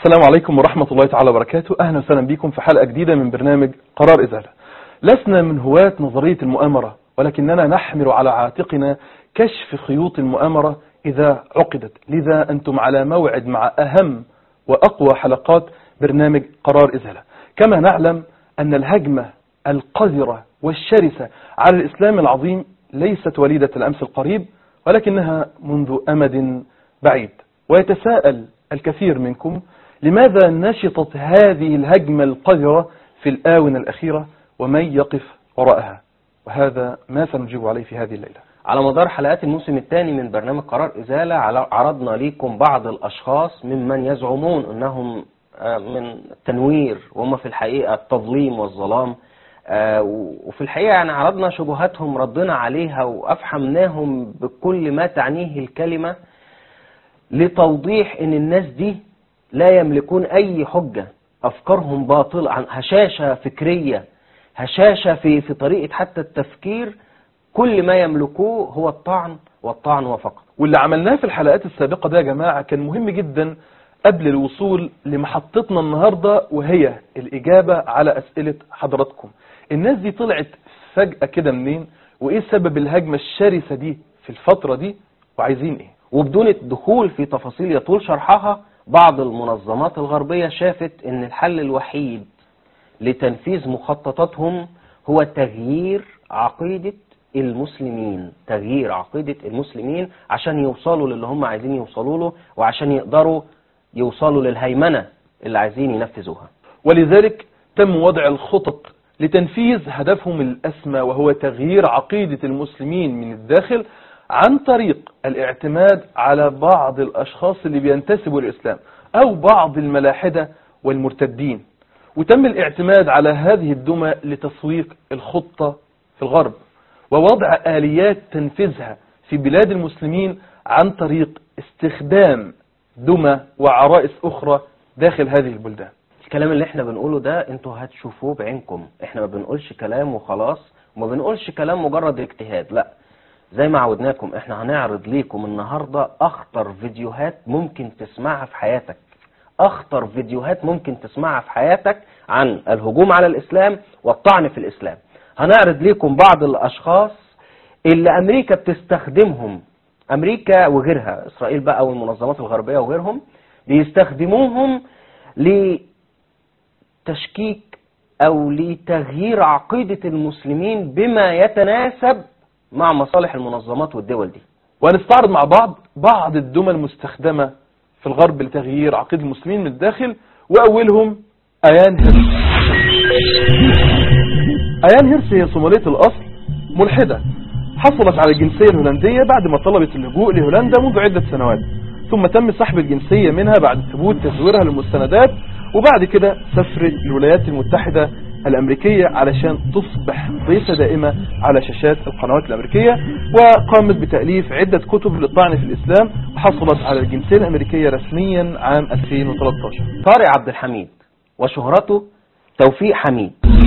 السلام عليكم ورحمة الله تعالى وبركاته أهلا وسهلا بكم في حلقة جديدة من برنامج قرار إزالة لسنا من هواة نظرية المؤامرة ولكننا نحمل على عاتقنا كشف خيوط المؤامرة إذا عقدت لذا أنتم على موعد مع أهم وأقوى حلقات برنامج قرار إزالة كما نعلم أن الهجمة القذرة والشرسة على الإسلام العظيم ليست وليدة الأمس القريب ولكنها منذ أمد بعيد ويتساءل الكثير منكم لماذا نشطت هذه الهجمة القذرة في الآونة الأخيرة ومن يقف وراءها وهذا ما سنجيب عليه في هذه الليلة على مدار حلقات الموسم الثاني من برنامج قرار إزالة على- عرضنا لكم بعض الأشخاص ممن يزعمون أنهم آه، من التنوير وهم في الحقيقة التظليم والظلام آه، و- وفي الحقيقة يعني عرضنا شبهاتهم ردنا عليها وأفحمناهم بكل ما تعنيه الكلمة لتوضيح ان الناس دي لا يملكون اي حجة افكارهم باطلة عن هشاشة فكرية هشاشة في, في طريقة حتى التفكير كل ما يملكوه هو الطعن والطعن وفقط واللي عملناه في الحلقات السابقة ده يا جماعة كان مهم جدا قبل الوصول لمحطتنا النهاردة وهي الإجابة على أسئلة حضراتكم الناس دي طلعت فجأة كده منين وإيه سبب الهجمة الشرسة دي في الفترة دي وعايزين إيه وبدون الدخول في تفاصيل يطول شرحها بعض المنظمات الغربية شافت ان الحل الوحيد لتنفيذ مخططاتهم هو تغيير عقيدة المسلمين تغيير عقيدة المسلمين عشان يوصلوا للي هم عايزين يوصلوا له وعشان يقدروا يوصلوا للهيمنة اللي عايزين ينفذوها ولذلك تم وضع الخطط لتنفيذ هدفهم الأسمى وهو تغيير عقيدة المسلمين من الداخل عن طريق الاعتماد على بعض الأشخاص اللي بينتسبوا للإسلام أو بعض الملاحدة والمرتدين وتم الاعتماد على هذه الدمى لتسويق الخطة في الغرب ووضع آليات تنفيذها في بلاد المسلمين عن طريق استخدام دمى وعرائس أخرى داخل هذه البلدان الكلام اللي احنا بنقوله ده انتوا هتشوفوه بعينكم احنا ما بنقولش كلام وخلاص وما بنقولش كلام مجرد اجتهاد لا زي ما عودناكم احنا هنعرض ليكم النهاردة اخطر فيديوهات ممكن تسمعها في حياتك اخطر فيديوهات ممكن تسمعها في حياتك عن الهجوم على الاسلام والطعن في الاسلام هنعرض ليكم بعض الاشخاص اللي امريكا بتستخدمهم امريكا وغيرها اسرائيل بقى والمنظمات الغربية وغيرهم بيستخدموهم لتشكيك او لتغيير عقيدة المسلمين بما يتناسب مع مصالح المنظمات والدول دي ونستعرض مع بعض بعض الدمى المستخدمة في الغرب لتغيير عقيدة المسلمين من الداخل وأولهم أيان هيرس أيان هيرس هي صومالية الأصل ملحدة حصلت على الجنسية الهولندية بعد ما طلبت اللجوء لهولندا منذ عدة سنوات ثم تم سحب الجنسية منها بعد ثبوت تزويرها للمستندات وبعد كده سافرت الولايات المتحدة الأمريكية علشان تصبح ضيفة دائمة على شاشات القنوات الأمريكية وقامت بتأليف عدة كتب للطعن في الإسلام وحصلت على الجنسية الأمريكية رسميا عام 2013 طارق عبد الحميد وشهرته توفيق حميد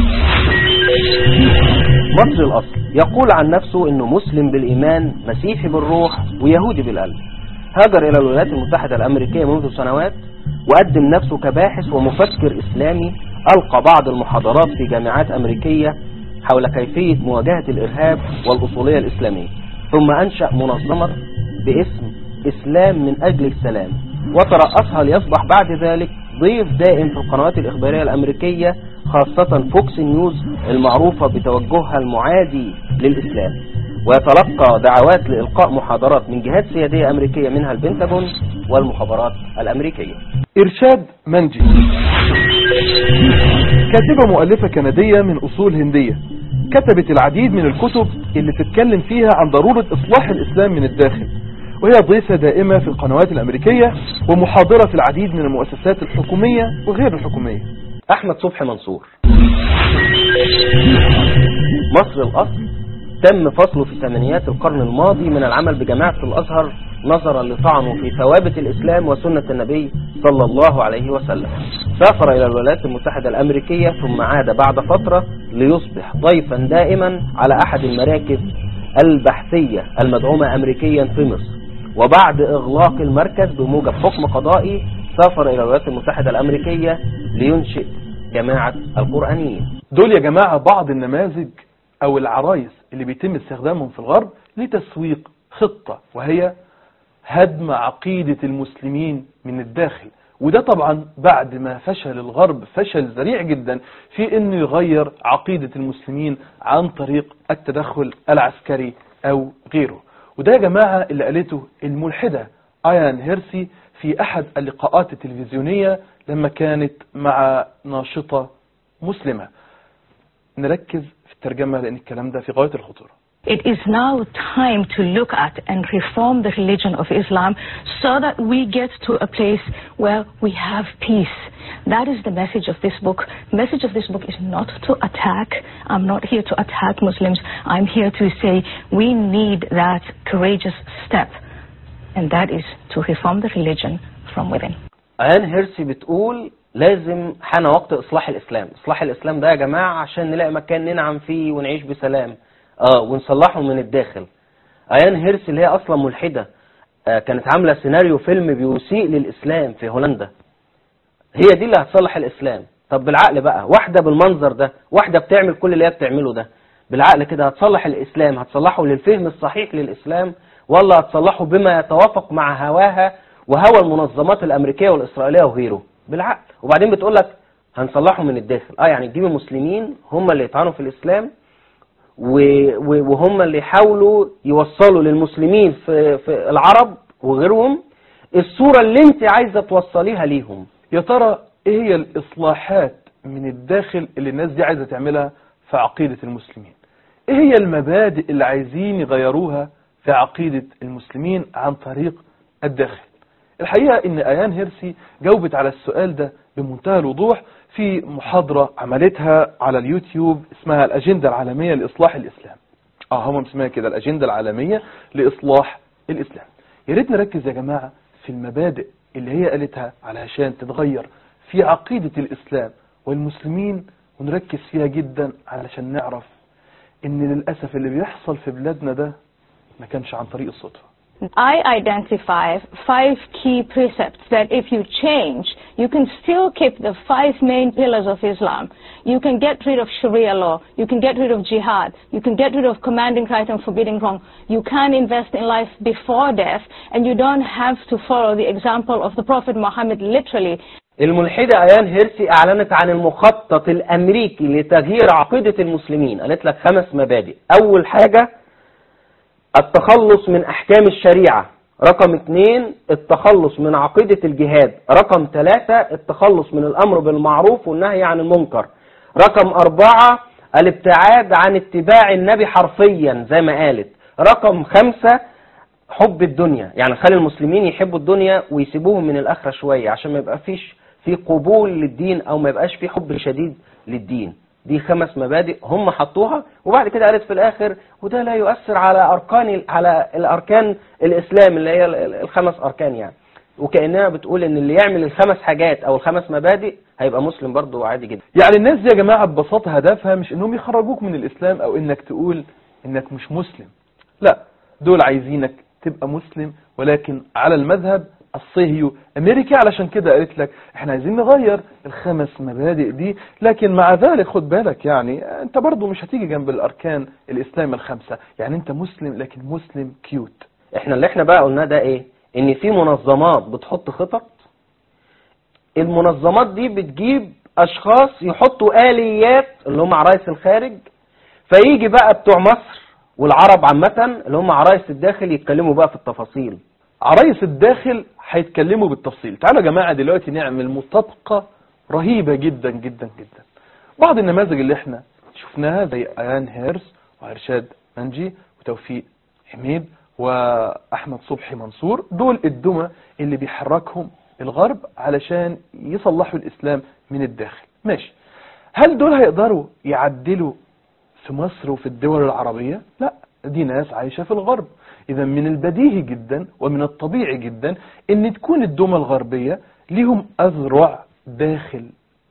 مصري الأصل يقول عن نفسه أنه مسلم بالإيمان مسيحي بالروح ويهودي بالقلب هاجر إلى الولايات المتحدة الأمريكية منذ سنوات وقدم نفسه كباحث ومفكر إسلامي ألقى بعض المحاضرات في جامعات أمريكية حول كيفية مواجهة الإرهاب والأصولية الإسلامية ثم أنشأ منظمة باسم إسلام من أجل السلام وترأسها ليصبح بعد ذلك ضيف دائم في القنوات الإخبارية الأمريكية خاصة فوكس نيوز المعروفة بتوجهها المعادي للإسلام ويتلقى دعوات لإلقاء محاضرات من جهات سيادية أمريكية منها البنتاجون والمخابرات الأمريكية إرشاد منجي كاتبة مؤلفة كندية من أصول هندية كتبت العديد من الكتب اللي تتكلم فيها عن ضرورة إصلاح الإسلام من الداخل وهي ضيفة دائمة في القنوات الأمريكية ومحاضرة في العديد من المؤسسات الحكومية وغير الحكومية أحمد صبحي منصور مصر الأصل تم فصله في ثمانينات القرن الماضي من العمل بجامعة الأزهر نظرا لطعنه في ثوابت الإسلام وسنة النبي صلى الله عليه وسلم سافر إلى الولايات المتحدة الأمريكية ثم عاد بعد فترة ليصبح ضيفا دائما على أحد المراكز البحثية المدعومة أمريكيا في مصر وبعد إغلاق المركز بموجب حكم قضائي سافر إلى الولايات المتحدة الأمريكية لينشئ جماعة القرآنيين دول يا جماعة بعض النماذج أو العرايس اللي بيتم استخدامهم في الغرب لتسويق خطة وهي هدم عقيدة المسلمين من الداخل وده طبعا بعد ما فشل الغرب فشل ذريع جدا في انه يغير عقيدة المسلمين عن طريق التدخل العسكري او غيره وده يا جماعة اللي قالته الملحدة ايان هيرسي في احد اللقاءات التلفزيونية لما كانت مع ناشطة مسلمة نركز في الترجمة لان الكلام ده في غاية الخطورة It is now time to look at and reform the religion of Islam so that we get to a place where we have peace. That is the message of this book. The message of this book is not to attack. I'm not here to attack Muslims. I'm here to say we need that courageous step, and that is to reform the religion from within. آن هيرسي بتقول لازم حان وقت إصلاح الإسلام إصلاح الإسلام ده يا جماعة عشان نلاقي مكان ننعم فيه ونعيش بسلام اه ونصلحه من الداخل ايان هيرس اللي هي اصلا ملحده آه كانت عامله سيناريو فيلم بيسيء للاسلام في هولندا هي دي اللي هتصلح الاسلام طب بالعقل بقى واحده بالمنظر ده واحده بتعمل كل اللي هي بتعمله ده بالعقل كده هتصلح الاسلام هتصلحه للفهم الصحيح للاسلام ولا هتصلحه بما يتوافق مع هواها وهوى المنظمات الامريكيه والاسرائيليه وغيره بالعقل وبعدين بتقول لك هنصلحه من الداخل اه يعني تجيب المسلمين هم اللي يطعنوا في الاسلام وهم اللي يحاولوا يوصلوا للمسلمين في, في العرب وغيرهم الصورة اللي انت عايزة توصليها ليهم يا ترى ايه هي الاصلاحات من الداخل اللي الناس دي عايزة تعملها في عقيدة المسلمين ايه هي المبادئ اللي عايزين يغيروها في عقيدة المسلمين عن طريق الداخل الحقيقة ان ايان هيرسي جاوبت على السؤال ده بمنتهى الوضوح في محاضرة عملتها على اليوتيوب اسمها الأجندة العالمية لإصلاح الإسلام اه هم مسميها كده الأجندة العالمية لإصلاح الإسلام يا ريت نركز يا جماعة في المبادئ اللي هي قالتها علشان تتغير في عقيدة الإسلام والمسلمين ونركز فيها جدا علشان نعرف ان للأسف اللي بيحصل في بلادنا ده ما كانش عن طريق الصدفة I identify five key precepts that if you change, you can still keep the five main pillars of Islam. You can get rid of Sharia law. You can get rid of jihad. You can get rid of commanding right and forbidding wrong. You can invest in life before death, and you don't have to follow the example of the Prophet Muhammad literally. الملحدة أيان هيرسي أعلنت عن المخطط الأمريكي لتغيير عقيدة المسلمين قالت لك خمس مبادئ أول حاجة التخلص من أحكام الشريعة رقم اثنين التخلص من عقيدة الجهاد رقم ثلاثة التخلص من الأمر بالمعروف والنهي عن المنكر رقم أربعة الابتعاد عن اتباع النبي حرفيا زي ما قالت رقم خمسة حب الدنيا يعني خلي المسلمين يحبوا الدنيا ويسيبوهم من الآخرة شوية عشان ما يبقى فيش في قبول للدين أو ما يبقاش في حب شديد للدين دي خمس مبادئ هم حطوها وبعد كده قالت في الاخر وده لا يؤثر على اركان على الاركان الاسلام اللي هي الخمس اركان يعني وكانها بتقول ان اللي يعمل الخمس حاجات او الخمس مبادئ هيبقى مسلم برضه عادي جدا يعني الناس دي يا جماعة ببساطة هدفها مش انهم يخرجوك من الاسلام او انك تقول انك مش مسلم لا دول عايزينك تبقى مسلم ولكن على المذهب الصهيو امريكي علشان كده قالت لك احنا عايزين نغير الخمس مبادئ دي لكن مع ذلك خد بالك يعني انت برضو مش هتيجي جنب الاركان الاسلام الخمسة يعني انت مسلم لكن مسلم كيوت احنا اللي احنا بقى قلناه ده ايه ان في منظمات بتحط خطط المنظمات دي بتجيب اشخاص يحطوا اليات اللي هم عرايس الخارج فيجي بقى بتوع مصر والعرب عامة اللي هم عرايس الداخل يتكلموا بقى في التفاصيل عرايس الداخل هيتكلموا بالتفصيل تعالوا يا جماعة دلوقتي نعمل مطابقة رهيبة جدا جدا جدا بعض النماذج اللي احنا شفناها زي ايان هيرس وارشاد منجي وتوفيق حميد واحمد صبحي منصور دول الدمى اللي بيحركهم الغرب علشان يصلحوا الاسلام من الداخل ماشي هل دول هيقدروا يعدلوا في مصر وفي الدول العربية لا دي ناس عايشة في الغرب إذا من البديهي جدا ومن الطبيعي جدا أن تكون الدول الغربية لهم أذرع داخل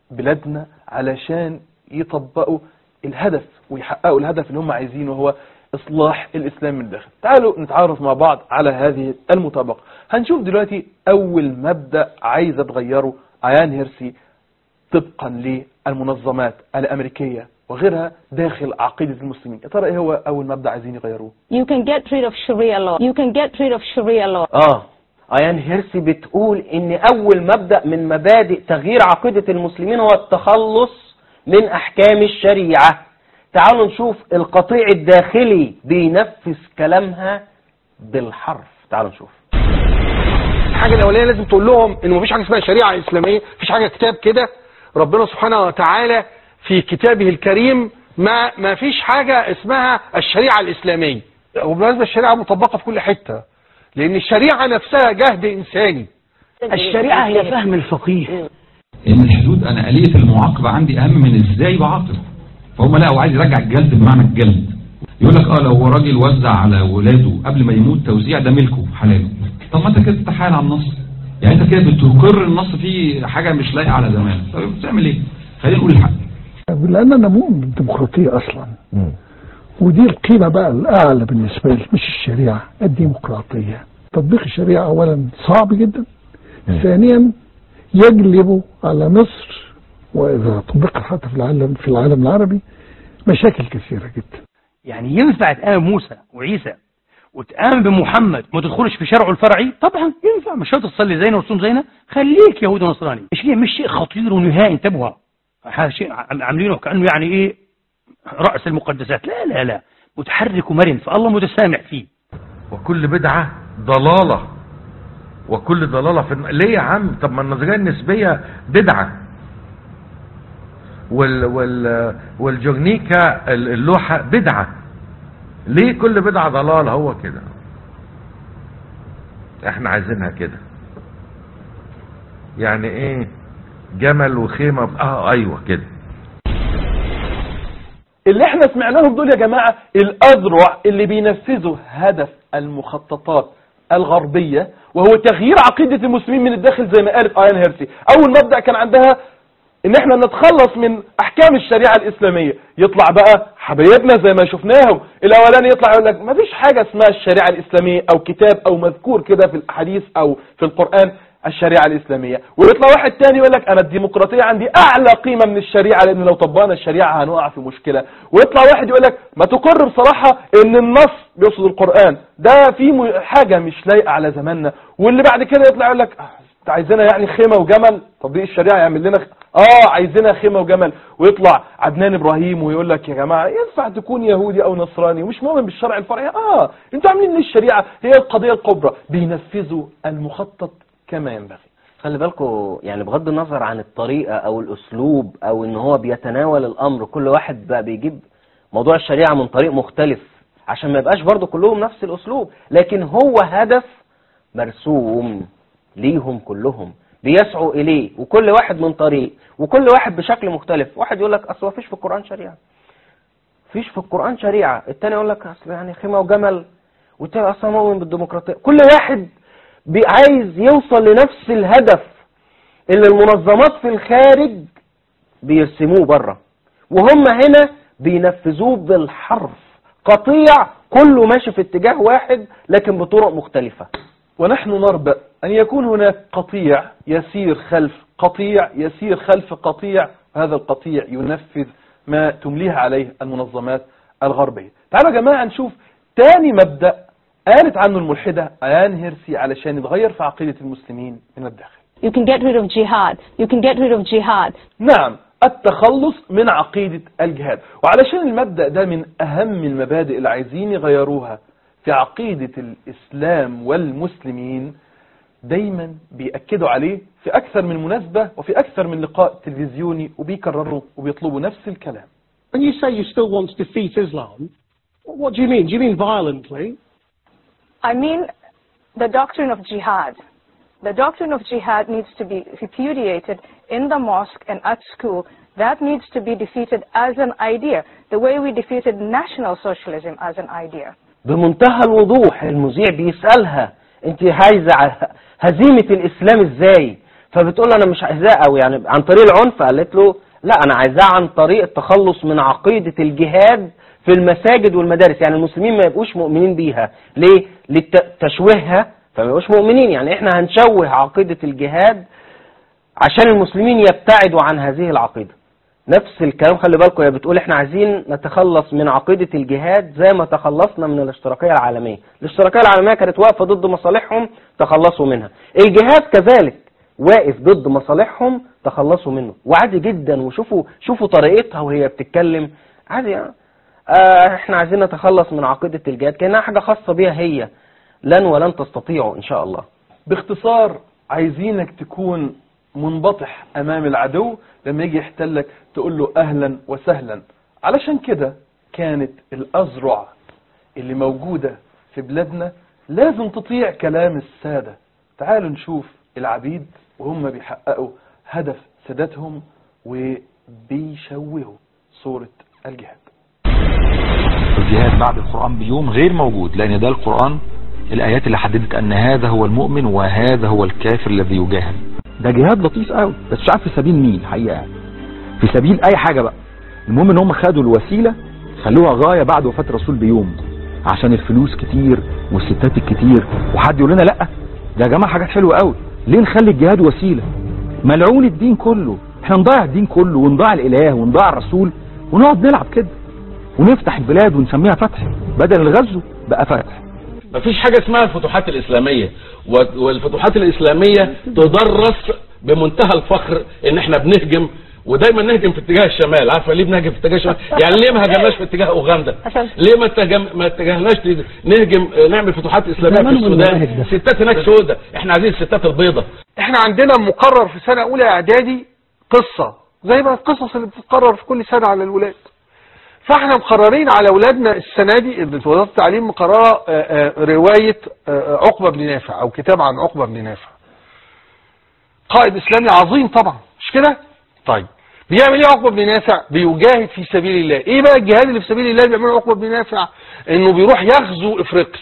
بلادنا علشان يطبقوا الهدف ويحققوا الهدف اللي هم عايزينه وهو إصلاح الإسلام من الداخل تعالوا نتعرف مع بعض على هذه المطابقة هنشوف دلوقتي أول مبدأ عايزة تغيره عيان هيرسي طبقا للمنظمات الأمريكية وغيرها داخل عقيدة المسلمين يا ترى إيه هو أول مبدأ عايزين يغيروه You can get rid of Sharia law. You can get rid of Sharia law. اه ايان هيرسي بتقول ان اول مبدأ من مبادئ تغيير عقيدة المسلمين هو التخلص من احكام الشريعة تعالوا نشوف القطيع الداخلي بينفذ كلامها بالحرف تعالوا نشوف الحاجه الاولانيه لازم تقول لهم ان مفيش حاجه اسمها شريعه اسلاميه مفيش حاجه كتاب كده ربنا سبحانه وتعالى في كتابه الكريم ما ما فيش حاجه اسمها الشريعه الاسلاميه وبالنسبه الشريعه مطبقه في كل حته لان الشريعه نفسها جهد انساني الشريعة هي فهم الفقيه ان الحدود انا آلية المعاقبة عندي اهم من ازاي بعاقب فهم لا هو عايز يرجع الجلد بمعنى الجلد يقول لك اه لو هو راجل وزع على ولاده قبل ما يموت توزيع ده ملكه حلاله طب ما انت كده بتتحايل على النص يعني انت كده بتقر النص فيه حاجة مش لايقة على زمان طب بتعمل ايه خلينا نقول الحق لان انا مؤمن بالديمقراطيه اصلا ودي القيمه بقى الاعلى بالنسبه لي مش الشريعه الديمقراطيه تطبيق الشريعه اولا صعب جدا ثانيا يجلب على مصر واذا طبقت حتى في العالم في العالم العربي مشاكل كثيره جدا يعني ينفع تآمن موسى وعيسى وتآمن بمحمد وما تدخلش في شرعه الفرعي طبعا ينفع مش شرط تصلي زينا وتصوم زينا خليك يهودي ونصراني مش شيء مش شيء خطير ونهائي انتبهوا هذا شيء عم- عاملينه كأنه يعني ايه رأس المقدسات لا لا لا متحرك ومرن فالله متسامح فيه وكل بدعة ضلالة وكل ضلالة في الن- ليه يا عم طب ما النظرية النسبية بدعة وال وال والجورنيكا ال- اللوحة بدعة ليه كل بدعة ضلال هو كده احنا عايزينها كده يعني ايه جمل وخيمة اه ايوه كده اللي احنا سمعناهم دول يا جماعة الأذرع اللي بينفذوا هدف المخططات الغربية وهو تغيير عقيدة المسلمين من الداخل زي ما قالت آيان هيرسي أول مبدأ كان عندها ان احنا نتخلص من احكام الشريعة الاسلامية يطلع بقى حبايبنا زي ما شفناهم الاولاني يطلع يقول لك ما فيش حاجة اسمها الشريعة الاسلامية او كتاب او مذكور كده في الاحاديث او في القرآن الشريعة الاسلامية ويطلع واحد تاني يقول لك انا الديمقراطية عندي اعلى قيمة من الشريعة لان لو طبقنا الشريعة هنقع في مشكلة ويطلع واحد يقول لك ما تقر بصراحة ان النص بيقصد القرآن ده في م- حاجة مش لايقة على زماننا واللي بعد كده يطلع يقول لك آه، انت عايزينها يعني خيمة وجمل تطبيق الشريعة يعمل لنا خ... اه عايزينها خيمة وجمل ويطلع عدنان ابراهيم ويقول لك يا جماعة ينفع تكون يهودي او نصراني ومش مؤمن بالشرع الفرعي اه انتوا عاملين ليه الشريعة هي القضية الكبرى بينفذوا المخطط كما ينبغي خلي بالكم يعني بغض النظر عن الطريقة او الاسلوب او ان هو بيتناول الامر كل واحد بقى بيجيب موضوع الشريعة من طريق مختلف عشان ما يبقاش برضو كلهم نفس الاسلوب لكن هو هدف مرسوم ليهم كلهم بيسعوا اليه وكل واحد من طريق وكل واحد بشكل مختلف واحد يقول لك اصل مفيش في القرآن شريعة مفيش في القرآن شريعة التاني يقول لك اصل يعني خيمة وجمل والتاني اصلا مؤمن بالديمقراطية كل واحد بي- عايز يوصل لنفس الهدف اللي المنظمات في الخارج بيرسموه بره وهم هنا بينفذوه بالحرف قطيع كله ماشي في اتجاه واحد لكن بطرق مختلفة ونحن نربأ أن يكون هناك قطيع يسير خلف قطيع يسير خلف قطيع هذا القطيع ينفذ ما تمليه عليه المنظمات الغربية تعالوا يا جماعة نشوف تاني مبدأ قالت عنه الملحدة آيان هيرسي علشان يتغير في عقيدة المسلمين من الداخل You can get rid of jihad. You can get rid of jihad. نعم التخلص من عقيدة الجهاد وعلشان المبدأ ده من أهم المبادئ اللي عايزين يغيروها في عقيدة الإسلام والمسلمين دايما بيأكدوا عليه في أكثر من مناسبة وفي أكثر من لقاء تلفزيوني وبيكرروا وبيطلبوا نفس الكلام When you say you still want to defeat Islam, what do you mean? Do you mean violently? I mean, the doctrine of jihad. The doctrine of jihad needs to be repudiated in the mosque and at school. That needs to be defeated as an idea, the way we defeated National Socialism as an idea. بمنتهى الوضوح المذيع بيسألها انت عايزة ع- هزيمة الاسلام ازاي فبتقول انا مش عايزاه او يعني عن طريق العنف قالت له لا انا عايزاه عن طريق التخلص من عقيدة الجهاد في المساجد والمدارس يعني المسلمين ما يبقوش مؤمنين بيها ليه لتشويهها فما يبقوش مؤمنين يعني احنا هنشوه عقيدة الجهاد عشان المسلمين يبتعدوا عن هذه العقيدة نفس الكلام خلي بالكم هي بتقول احنا عايزين نتخلص من عقيدة الجهاد زي ما تخلصنا من الاشتراكية العالمية الاشتراكية العالمية كانت واقفة ضد مصالحهم تخلصوا منها الجهاد كذلك واقف ضد مصالحهم تخلصوا منه وعادي جدا وشوفوا شوفوا طريقتها وهي بتتكلم عادي يعني. آه احنا عايزين نتخلص من عقيدة الجهاد كأنها حاجة خاصة بيها هي لن ولن تستطيعوا ان شاء الله باختصار عايزينك تكون منبطح امام العدو لما يجي يحتلك تقول له اهلا وسهلا علشان كده كانت الازرع اللي موجودة في بلادنا لازم تطيع كلام السادة تعالوا نشوف العبيد وهم بيحققوا هدف سادتهم وبيشوهوا صورة الجهاد الجهاد بعد القرآن بيوم غير موجود لأن ده القرآن الآيات اللي حددت أن هذا هو المؤمن وهذا هو الكافر الذي يجاهد ده جهاد لطيف قوي بس مش عارف في سبيل مين الحقيقه يعني. في سبيل اي حاجه بقى المهم ان هم خدوا الوسيله خلوها غايه بعد وفاه الرسول بيوم عشان الفلوس كتير والستات الكتير وحد يقول لنا لا ده يا جماعه حاجات حلوه قوي ليه نخلي الجهاد وسيله ملعون الدين كله احنا نضيع الدين كله ونضيع الاله ونضيع الرسول ونقعد نلعب كده ونفتح البلاد ونسميها فتح بدل الغزو بقى فتح مفيش حاجة اسمها الفتوحات الإسلامية و- والفتوحات الإسلامية تدرس بمنتهى الفخر إن إحنا بنهجم ودايما نهجم في اتجاه الشمال عارفه ليه بنهجم في اتجاه الشمال يعني ليه ما هجمناش في اتجاه اوغندا ليه ما اتجم... ما اتجهناش ل- نهجم نعمل فتوحات اسلاميه في زمان والمناهج السودان ده. ستات هناك سودة احنا عايزين الستات البيضة احنا عندنا مقرر في سنة اولى اعدادي قصة زي ما القصص اللي بتتقرر في كل سنة على الولاد فاحنا مقررين على اولادنا السنة دي وزارة التعليم مقررة آه، آه، رواية آه، عقبة بن نافع او كتاب عن عقبة بن نافع قائد اسلامي عظيم طبعا مش كده طيب بيعمل ايه عقبة بن نافع بيجاهد في سبيل الله ايه بقى الجهاد اللي في سبيل الله اللي بيعمله عقبة بن نافع انه بيروح يغزو افريقيا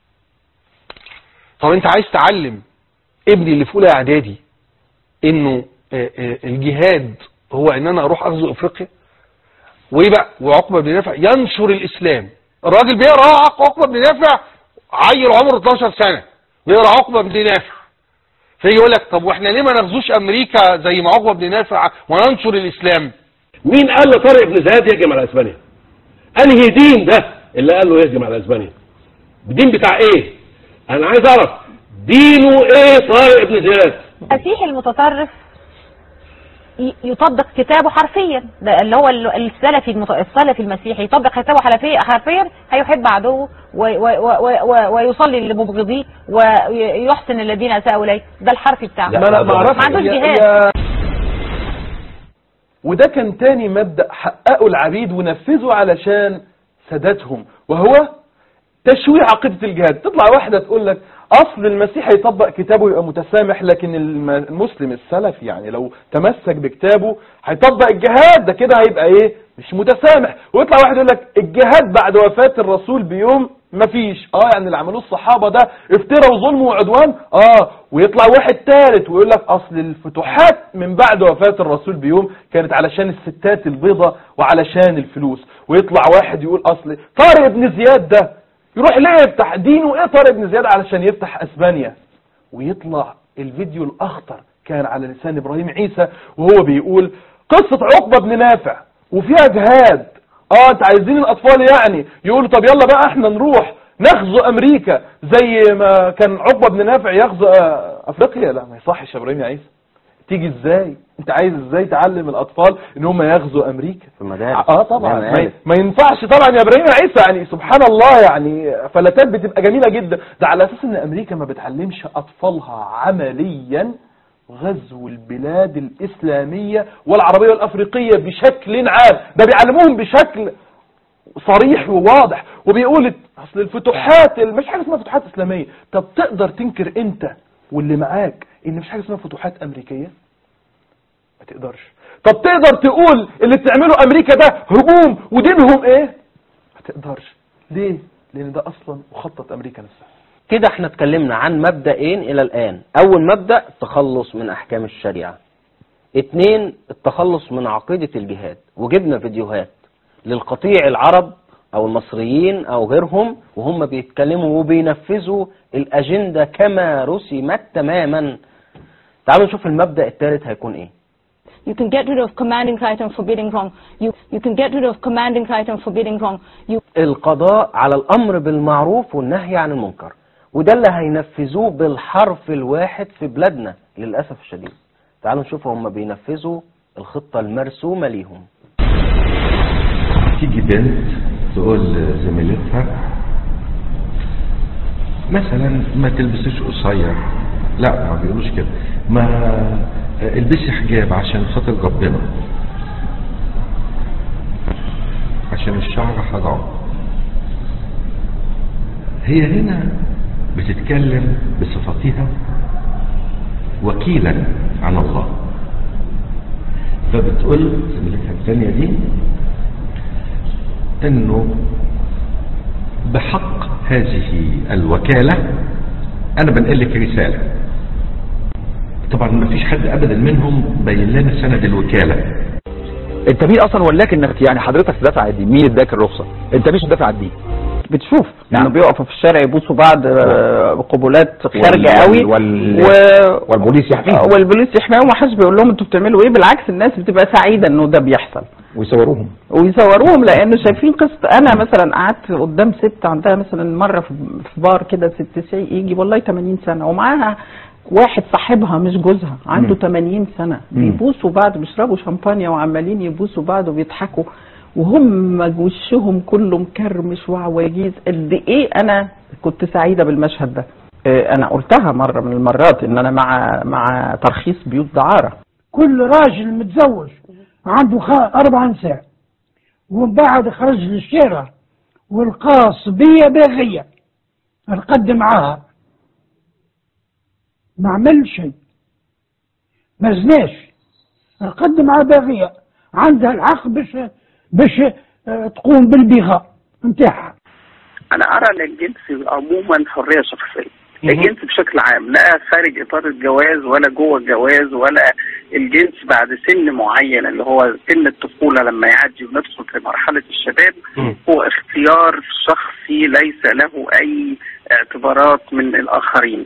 طب انت عايز تعلم ابني اللي في اولى اعدادي انه آه، آه، الجهاد هو ان انا اروح اغزو افريقيا وايه بقى وعقبه بن نافع ينشر الاسلام الراجل بيقرا عقبه بن نافع عيل عمره 12 سنه بيقرا عقبه بن نافع فيجي يقول لك طب واحنا ليه ما نغزوش امريكا زي ما عقبه بن نافع وننشر الاسلام مين قال لطارق بن زياد يهجم على اسبانيا انهي دين ده اللي قال له يهجم على اسبانيا الدين بتاع ايه انا عايز اعرف دينه ايه طارق بن زياد المسيح المتطرف ي- يطبق كتابه حرفيا ده اللي هو ال- السلفي المت... السلفي المسيحي يطبق كتابه حرفيا حرفيا هيحب عدوه و... و... و... و... ويصلي لمبغضيه ويحسن الذين اساءوا اليه ده الحرفي بتاعه ما لا ما اعرفش ما عندوش يا- جهاد يا- وده كان تاني مبدأ حققه العبيد ونفذه علشان سادتهم وهو تشويه عقيدة الجهاد تطلع واحدة تقول لك أصل المسيح يطبق كتابه يبقى متسامح لكن الم- المسلم السلفي يعني لو تمسك بكتابه هيطبق الجهاد ده كده هيبقى إيه مش متسامح ويطلع واحد يقول لك الجهاد بعد وفاة الرسول بيوم مفيش اه يعني اللي عملوه الصحابة ده افترى وظلم وعدوان اه ويطلع واحد ثالث ويقول لك اصل الفتوحات من بعد وفاة الرسول بيوم كانت علشان الستات البيضة وعلشان الفلوس ويطلع واحد يقول اصل طارق بن زياد ده يروح ليه يفتح دينه ايه طارق بن زياد علشان يفتح اسبانيا ويطلع الفيديو الاخطر كان على لسان ابراهيم عيسى وهو بيقول قصة عقبة بن نافع وفيها جهاد اه انت عايزين الاطفال يعني يقولوا طب يلا بقى احنا نروح نغزو امريكا زي ما كان عقبة بن نافع يغزو آه، افريقيا لا ما يصحش يا ابراهيم يا عيسى تيجي ازاي انت عايز ازاي تعلم الاطفال ان هم يغزوا امريكا في المدارس اه طبعا لا، ما, أنا ما ينفعش طبعا يا ابراهيم يا عيسى يعني سبحان الله يعني فلاتات بتبقى جميله جدا ده على اساس ان امريكا ما بتعلمش اطفالها عمليا غزو البلاد الاسلاميه والعربيه والافريقيه بشكل عام ده بيعلموهم بشكل صريح وواضح وبيقول اصل الفتوحات مش حاجه اسمها فتوحات اسلاميه طب تقدر تنكر انت واللي معاك ان مش حاجه اسمها فتوحات امريكيه ما تقدرش طب تقدر تقول اللي بتعمله امريكا ده هجوم ودينهم ايه ما تقدرش ليه لان ده اصلا مخطط امريكا نفسها كده احنا اتكلمنا عن مبدأين الى الان اول مبدأ التخلص من احكام الشريعة اتنين التخلص من عقيدة الجهاد وجبنا فيديوهات للقطيع العرب او المصريين او غيرهم وهم بيتكلموا وبينفذوا الاجندة كما رسمت تماما تعالوا نشوف المبدأ الثالث هيكون ايه You can get rid of commanding right and forbidding wrong. You, you can get rid of commanding right and forbidding wrong. You, القضاء على الامر بالمعروف والنهي عن المنكر وده اللي هينفذوه بالحرف الواحد في بلادنا للأسف الشديد تعالوا نشوف هم بينفذوا الخطة المرسومة ليهم تيجي بنت تقول لزميلتها مثلا ما تلبسيش قصير لا ما بيقولوش كده ما البسي حجاب عشان خاطر ربنا عشان الشعر حرام هي هنا بتتكلم بصفتها وكيلا عن الله فبتقول زميلتها الثانية دي انه بحق هذه الوكالة انا بنقل لك رسالة طبعا ما فيش حد ابدا منهم بين لنا سند الوكالة انت مين اصلا ولاك انك يعني حضرتك تدافع عن الدين مين اداك الرخصة انت مش تدافع عن الدين بتشوف نعم. انه بيقفوا في الشارع يبوسوا بعض آه، بقبلات خارجه قوي وال... و... والبوليس يحميهم آه، والبوليس يحميهم ومحدش بيقول لهم انتوا بتعملوا ايه بالعكس الناس بتبقى سعيده انه ده بيحصل ويصوروهم ويصوروهم لانه شايفين قصه انا مثلا قعدت قدام ست عندها مثلا مره في في بار كده ست سي يجي والله 80 سنه ومعاها واحد صاحبها مش جوزها عنده مم. 80 سنه مم. بيبوسوا بعض بيشربوا شامبانيا وعمالين يبوسوا بعض وبيضحكوا وهم وشهم كله مكرمش وعواجيز قد ايه انا كنت سعيده بالمشهد ده آه، انا قلتها مره من المرات ان انا مع مع ترخيص بيوت دعاره كل راجل متزوج عنده خ- أربع نساء ومن بعد خرج للشارع والقى صبية باغية نقدم معاها ما عمل شيء ما زناش نقدم معاها باغية عندها الحق باش باش آه، تقوم بالبغاء نتاعها انا ارى ان الجنس عموما حريه شخصيه الجنس بشكل عام لا خارج اطار الجواز ولا جوه الجواز ولا الجنس بعد سن معين اللي هو سن الطفوله لما يعدي وندخل في مرحله الشباب هو اختيار شخصي ليس له اي اعتبارات من الاخرين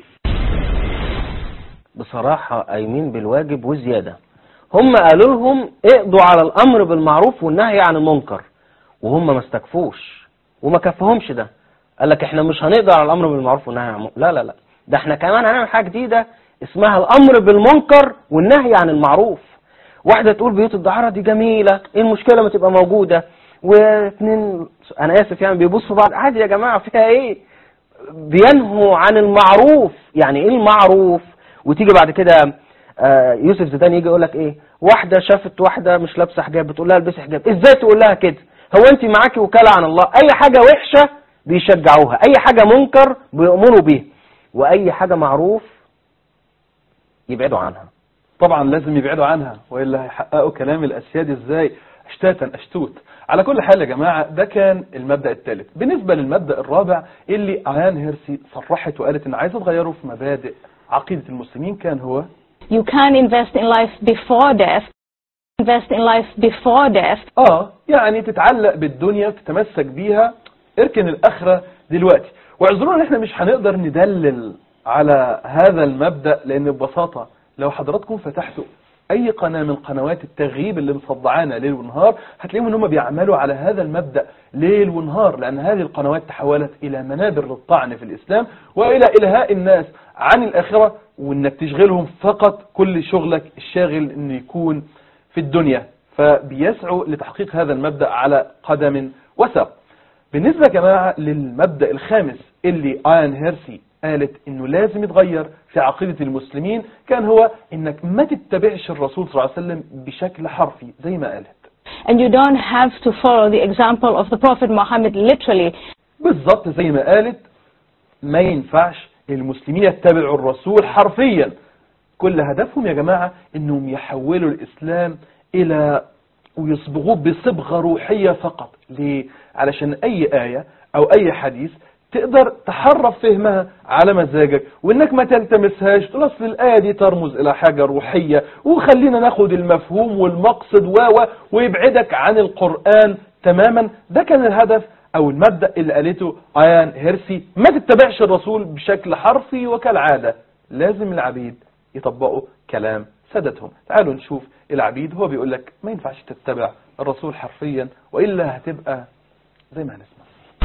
بصراحة قايمين بالواجب وزيادة هم قالوا لهم اقضوا على الامر بالمعروف والنهي عن المنكر وهم ما استكفوش وما كفهمش ده قال لك احنا مش هنقدر على الامر بالمعروف والنهي عن المنكر لا لا لا ده احنا كمان هنعمل حاجة جديدة اسمها الامر بالمنكر والنهي عن المعروف واحدة تقول بيوت الدعارة دي جميلة ايه المشكلة ما تبقى موجودة واثنين انا اسف يعني بيبصوا بعض عادي يا جماعة فيها ايه بينهوا عن المعروف يعني ايه المعروف وتيجي بعد كده آه، يوسف زيدان يجي يقول لك ايه واحده شافت واحده مش لابسه حجاب بتقول لها البسي حجاب ازاي تقول لها كده هو انت معاكي وكاله عن الله اي حاجه وحشه بيشجعوها اي حاجه منكر بيؤمروا بيها واي حاجه معروف يبعدوا عنها طبعا لازم يبعدوا عنها والا هيحققوا كلام الاسياد ازاي اشتاتا اشتوت على كل حال يا جماعه ده كان المبدا الثالث بالنسبه للمبدا الرابع اللي ايان هيرسي صرحت وقالت ان عايزه تغيره في مبادئ عقيده المسلمين كان هو You can invest in life before death. Invest in life before death. اه يعني تتعلق بالدنيا وتتمسك بيها اركن الاخره دلوقتي واعذرونا ان احنا مش هنقدر ندلل على هذا المبدا لان ببساطه لو حضراتكم فتحتوا اي قناه من قنوات التغييب اللي مصدعانا ليل ونهار هتلاقيهم ان هم بيعملوا على هذا المبدا ليل ونهار لان هذه القنوات تحولت الى منابر للطعن في الاسلام والى الهاء الناس عن الاخره وانك تشغلهم فقط كل شغلك الشاغل انه يكون في الدنيا فبيسعوا لتحقيق هذا المبدأ على قدم وساق بالنسبة يا جماعة للمبدأ الخامس اللي آيان هيرسي قالت انه لازم يتغير في عقيدة المسلمين كان هو انك ما تتبعش الرسول صلى الله عليه وسلم بشكل حرفي زي ما قالت And you don't have to follow the example of the Prophet Muhammad literally. بالظبط زي ما قالت ما ينفعش المسلمين يتبعوا الرسول حرفيا كل هدفهم يا جماعة انهم يحولوا الاسلام الى ويصبغوه بصبغة روحية فقط ليه؟ علشان اي آية او اي حديث تقدر تحرف فهمها على مزاجك وانك ما تلتمسهاش تقول اصل الايه دي ترمز الى حاجه روحيه وخلينا ناخد المفهوم والمقصد و و ويبعدك عن القران تماما ده كان الهدف او المبدأ اللي قالته ايان هيرسي ما تتبعش الرسول بشكل حرفي وكالعادة لازم العبيد يطبقوا كلام سادتهم تعالوا نشوف العبيد هو بيقول لك ما ينفعش تتبع الرسول حرفيا وإلا هتبقى زي ما هنسمع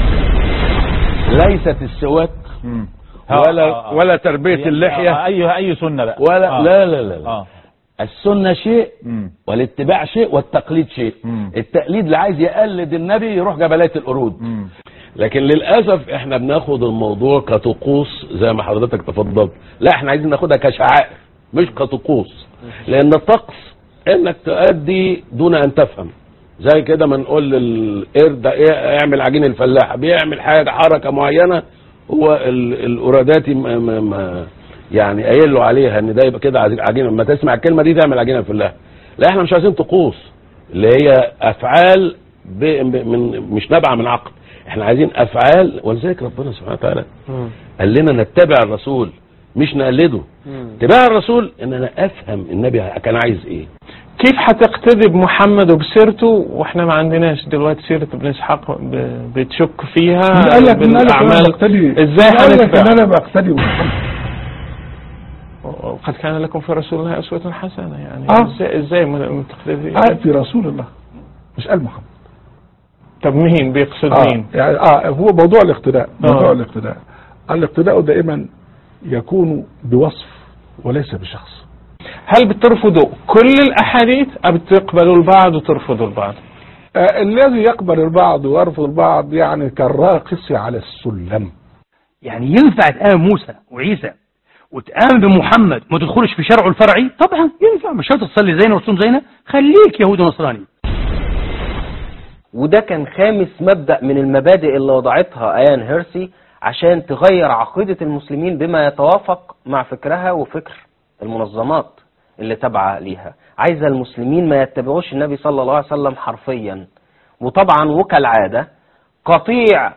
ليست السواك ولا ولا تربية اللحية اي اي سنه بقى ولا آه. لا لا لا, لا. اه السنة شيء مم. والاتباع شيء والتقليد شيء مم. التقليد اللي عايز يقلد النبي يروح جبلات القرود مم. لكن للاسف احنا بناخد الموضوع كطقوس زي ما حضرتك تفضلت لا احنا عايزين ناخدها كشعائر مش كطقوس لان الطقس انك تؤدي دون ان تفهم زي كده ما نقول للقرد إيه اعمل عجين الفلاحه بيعمل حاجه حركه معينه هو ال- القراداتي ما ما ما يعني قايل له عليها ان ده يبقى كده عجين- عجينه لما تسمع الكلمه دي تعمل عجينه الفلاحه لا احنا مش عايزين طقوس اللي هي افعال ب... ب- من مش نابعه من عقل احنا عايزين افعال ولذلك ربنا سبحانه وتعالى قال لنا نتبع الرسول مش نقلده اتباع الرسول ان انا افهم النبي كان عايز ايه كيف هتقتدي بمحمد وبسيرته واحنا ما عندناش دلوقتي سيرة ابن اسحاق ب- بتشك فيها من قال لك من قال لك انا بالاعمال بقتدي ازاي من قال لك ان هنتبع انا بقتدي بمحمد وقد كان لكم في رسول الله اسوة حسنة يعني آه. ازاي ازاي م- متقتدي آه في رسول الله مش قال محمد طب مين بيقصد آه مين يعني اه هو موضوع الاقتداء موضوع آه. الاقتداء الاقتداء دائما يكون بوصف وليس بشخص هل بترفضوا كل الاحاديث ام بتقبلوا البعض وترفضوا البعض آه الذي يقبل البعض ويرفض البعض يعني كالراقص على السلم يعني ينفع تآمن موسى وعيسى وتآمن بمحمد ما تدخلش في شرعه الفرعي طبعا ينفع مش شرط تصلي زينا وتصوم زينا خليك يهودي ونصراني وده كان خامس مبدأ من المبادئ اللي وضعتها ايان هيرسي عشان تغير عقيدة المسلمين بما يتوافق مع فكرها وفكر المنظمات اللي تابعة ليها عايزة المسلمين ما يتبعوش النبي صلى الله عليه وسلم حرفيا وطبعا وكالعادة قطيع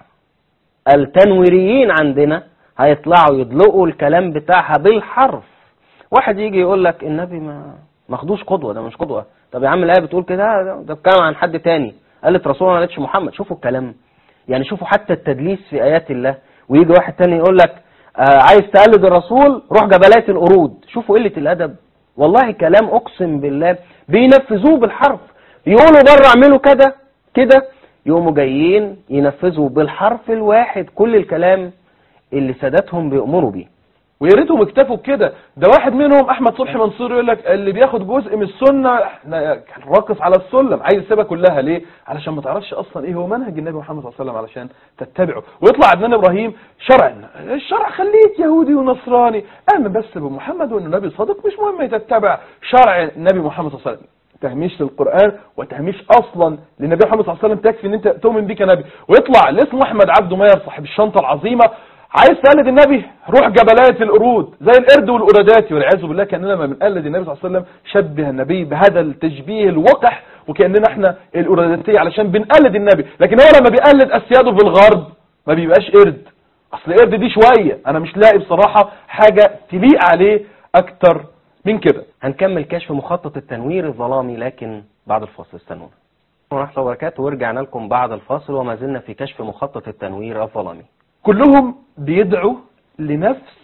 التنويريين عندنا هيطلعوا يدلقوا الكلام بتاعها بالحرف واحد يجي يقول لك النبي ما ماخدوش قدوة ده مش قدوة طب يا عم الآية بتقول كده ده- ده بتكلم عن حد تاني قالت رسول الله ما قالتش محمد شوفوا الكلام يعني شوفوا حتى التدليس في آيات الله ويجي واحد تاني يقول لك آه عايز تقلد الرسول روح جبلات القرود شوفوا قلة الأدب والله كلام أقسم بالله بينفذوه بالحرف يقولوا بره اعملوا كده كده يقوموا جايين ينفذوا بالحرف الواحد كل الكلام اللي سادتهم بيأمروا بيه ويا ريتهم اكتفوا بكده ده واحد منهم احمد صبحي منصور يقول لك اللي بياخد جزء من السنه احنا كان راقص على السلم عايز يسيبها كلها ليه علشان ما تعرفش اصلا ايه هو منهج النبي محمد صلى الله عليه وسلم علشان تتبعه ويطلع عدنان ابراهيم شرع الشرع خليك يهودي ونصراني امن بس بمحمد وانه نبي صادق مش مهم تتبع شرع النبي محمد صلى الله عليه وسلم تهميش للقرآن وتهميش أصلا للنبي محمد صلى الله عليه وسلم تكفي ان انت تؤمن بيه كنبي ويطلع اللي اسمه أحمد عبد ماير صاحب الشنطة العظيمة عايز تقلد النبي روح جبلات القرود زي القرد والقرادات والعياذ بالله كاننا لما بنقلد النبي صلى الله عليه وسلم شبه النبي بهذا التشبيه الوقح وكاننا احنا القراداتيه علشان بنقلد النبي لكن هو لما بيقلد اسياده في الغرب ما بيبقاش قرد اصل قرد دي شويه انا مش لاقي بصراحه حاجه تليق عليه اكتر من كده هنكمل كشف مخطط التنوير الظلامي لكن بعد الفاصل استنونا ورحمة الله وبركاته ورجعنا لكم بعد الفاصل وما زلنا في كشف مخطط التنوير الظلامي كلهم بيدعوا لنفس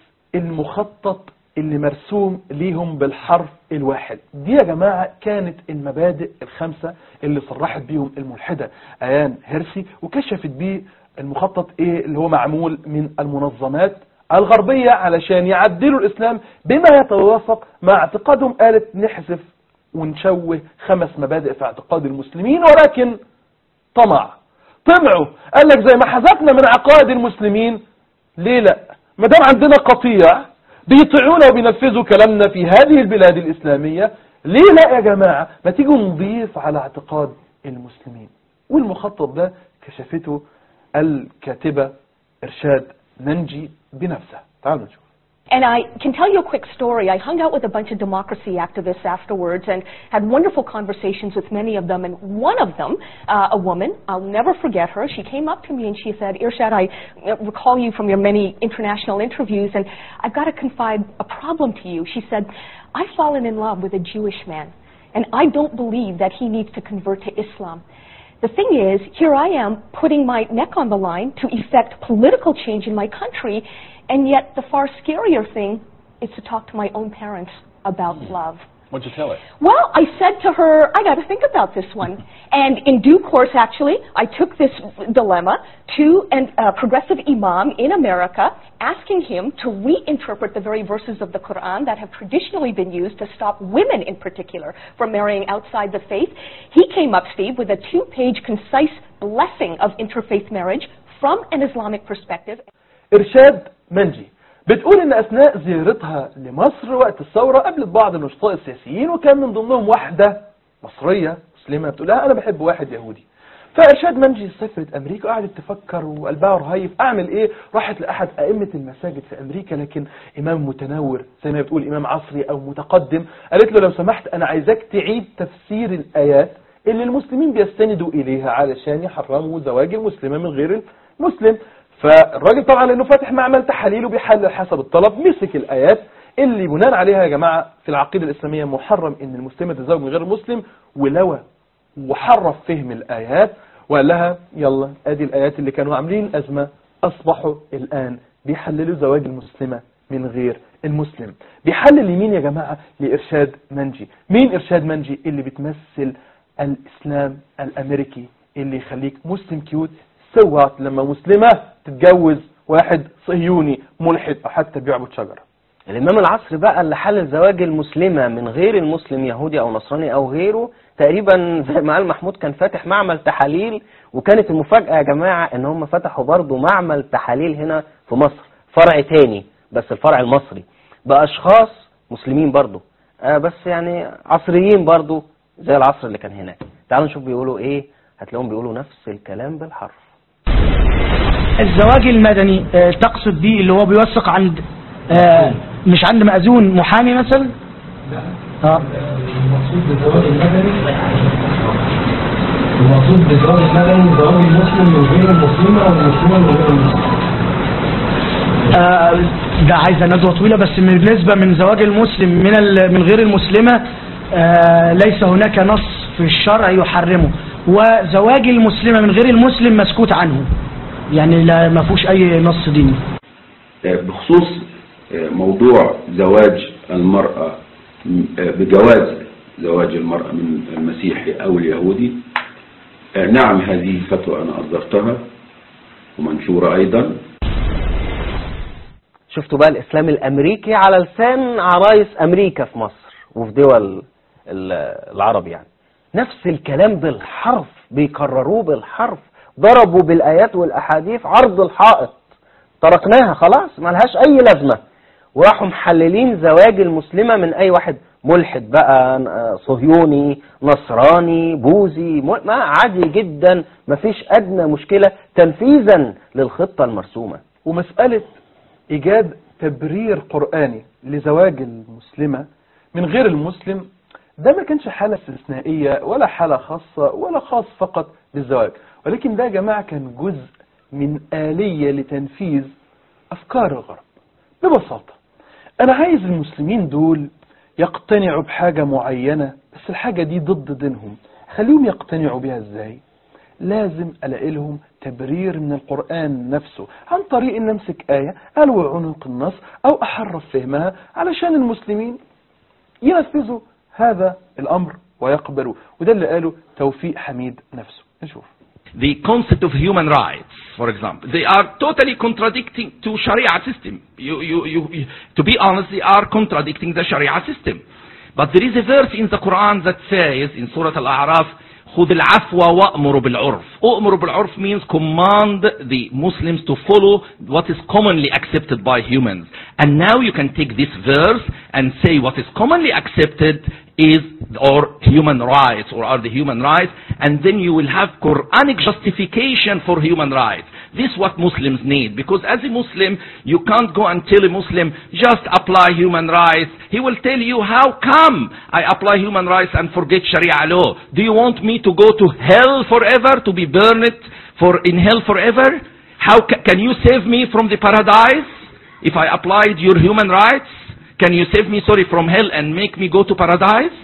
المخطط اللي مرسوم ليهم بالحرف الواحد دي يا جماعة كانت المبادئ الخمسة اللي صرحت بيهم الملحدة ايان هيرسي وكشفت بيه المخطط ايه اللي هو معمول من المنظمات الغربية علشان يعدلوا الاسلام بما يتوافق مع اعتقادهم قالت نحذف ونشوه خمس مبادئ في اعتقاد المسلمين ولكن طمع طمعوا قال لك زي ما حذفنا من عقائد المسلمين ليه لا ما دام عندنا قطيع بيطيعونا وبينفذوا كلامنا في هذه البلاد الإسلامية ليه لا يا جماعة ما تيجوا نضيف على اعتقاد المسلمين والمخطط ده كشفته الكاتبة إرشاد ننجي بنفسها تعالوا نشوف And I can tell you a quick story. I hung out with a bunch of democracy activists afterwards and had wonderful conversations with many of them. And one of them, uh, a woman, I'll never forget her, she came up to me and she said, Irshad, I uh, recall you from your many international interviews and I've got to confide a problem to you. She said, I've fallen in love with a Jewish man and I don't believe that he needs to convert to Islam. The thing is, here I am putting my neck on the line to effect political change in my country, and yet the far scarier thing is to talk to my own parents about love. What'd you tell her? Well, I said to her, I got to think about this one. And in due course, actually, I took this dilemma to a uh, progressive imam in America, asking him to reinterpret the very verses of the Quran that have traditionally been used to stop women in particular from marrying outside the faith. He came up, Steve, with a two-page concise blessing of interfaith marriage from an Islamic perspective. إرشاد منجي بتقول ان اثناء زيارتها لمصر وقت الثورة قابلت بعض النشطاء السياسيين وكان من ضمنهم واحدة مصرية مسلمة بتقول لها انا بحب واحد يهودي فارشاد منجي سافرت امريكا وقعدت تفكر وقلبها رهيف اعمل ايه راحت لاحد ائمة المساجد في امريكا لكن امام متنور زي ما بتقول امام عصري او متقدم قالت له لو سمحت انا عايزاك تعيد تفسير الايات اللي المسلمين بيستندوا اليها علشان يحرموا زواج المسلمة من غير المسلم فالراجل طبعا لانه فاتح معمل تحاليل وبيحلل حسب الطلب مسك الايات اللي بناء عليها يا جماعة في العقيدة الاسلامية محرم ان المسلمة تتزوج من غير المسلم ولوى وحرف فهم الايات وقال لها يلا ادي الايات اللي كانوا عاملين ازمة اصبحوا الان بيحللوا زواج المسلمة من غير المسلم بيحلل لمين يا جماعة لإرشاد منجي مين إرشاد منجي اللي بتمثل الإسلام الأمريكي اللي يخليك مسلم كيوت سوى لما مسلمة تتجوز واحد صهيوني ملحد أو حتى بيعبد شجرة الإمام العصر بقى اللي حلل زواج المسلمة من غير المسلم يهودي أو نصراني أو غيره تقريبا زي ما قال محمود كان فاتح معمل تحاليل وكانت المفاجأة يا جماعة إن هم فتحوا برضو معمل تحاليل هنا في مصر فرع تاني بس الفرع المصري بأشخاص مسلمين برضو آه بس يعني عصريين برضو زي العصر اللي كان هناك تعالوا نشوف بيقولوا إيه هتلاقيهم بيقولوا نفس الكلام بالحرف الزواج المدني آه، تقصد بيه اللي هو بيوثق عند آه، مش عند مأذون محامي مثلا اه المقصود بالزواج المدني المقصود بالزواج المدني زواج المسلم من غير المسلمة والمسلمة من غير المسلم آه، ده عايزه ندوه طويله بس بالنسبه من زواج المسلم من ال- من غير المسلمه آه، ليس هناك نص في الشرع يحرمه وزواج المسلمه من غير المسلم مسكوت عنه يعني لا ما فيهوش اي نص ديني بخصوص موضوع زواج المرأة بجواز زواج المرأة من المسيحي أو اليهودي نعم هذه فتوى أنا أصدرتها ومنشورة أيضا شفتوا بقى الإسلام الأمريكي على لسان عرايس أمريكا في مصر وفي دول ال- العرب يعني نفس الكلام بالحرف بيكرروه بالحرف ضربوا بالآيات والأحاديث عرض الحائط تركناها خلاص ملهاش أي لازمة وراحوا محللين زواج المسلمة من أي واحد ملحد بقى آه، صهيوني نصراني بوذي مل- ما عادي جدا مفيش أدنى مشكلة تنفيذا للخطة المرسومة ومسألة إيجاد تبرير قرآني لزواج المسلمة من غير المسلم ده ما كانش حالة استثنائية ولا حالة خاصة ولا خاص فقط بالزواج ولكن ده يا جماعة كان جزء من آلية لتنفيذ أفكار الغرب ببساطة أنا عايز المسلمين دول يقتنعوا بحاجة معينة بس الحاجة دي ضد دينهم خليهم يقتنعوا بيها ازاي لازم ألاقي لهم تبرير من القرآن نفسه عن طريق أن أمسك آية ألوي عنق النص أو أحرف فهمها علشان المسلمين ينفذوا هذا الأمر ويقبلوا وده اللي قاله توفيق حميد نفسه نشوف the concept of human rights, for example, they are totally contradicting to Sharia system. You, you, you, you, to be honest, they are contradicting the Sharia system. But there is a verse in the Quran that says in Surah Al-A'raf, خذ العفو وأمر بالعرف. أمر بالعرف means command the Muslims to follow what is commonly accepted by humans. And now you can take this verse and say what is commonly accepted is or human rights or are the human rights and then you will have Quranic justification for human rights. This is what Muslims need because as a Muslim you can't go and tell a Muslim just apply human rights. He will tell you how come I apply human rights and forget Sharia law. Do you want me to go to hell forever to be burned for in hell forever? How ca- can you save me from the paradise if I applied your human rights? Can you save me, sorry, from hell and make me go to paradise?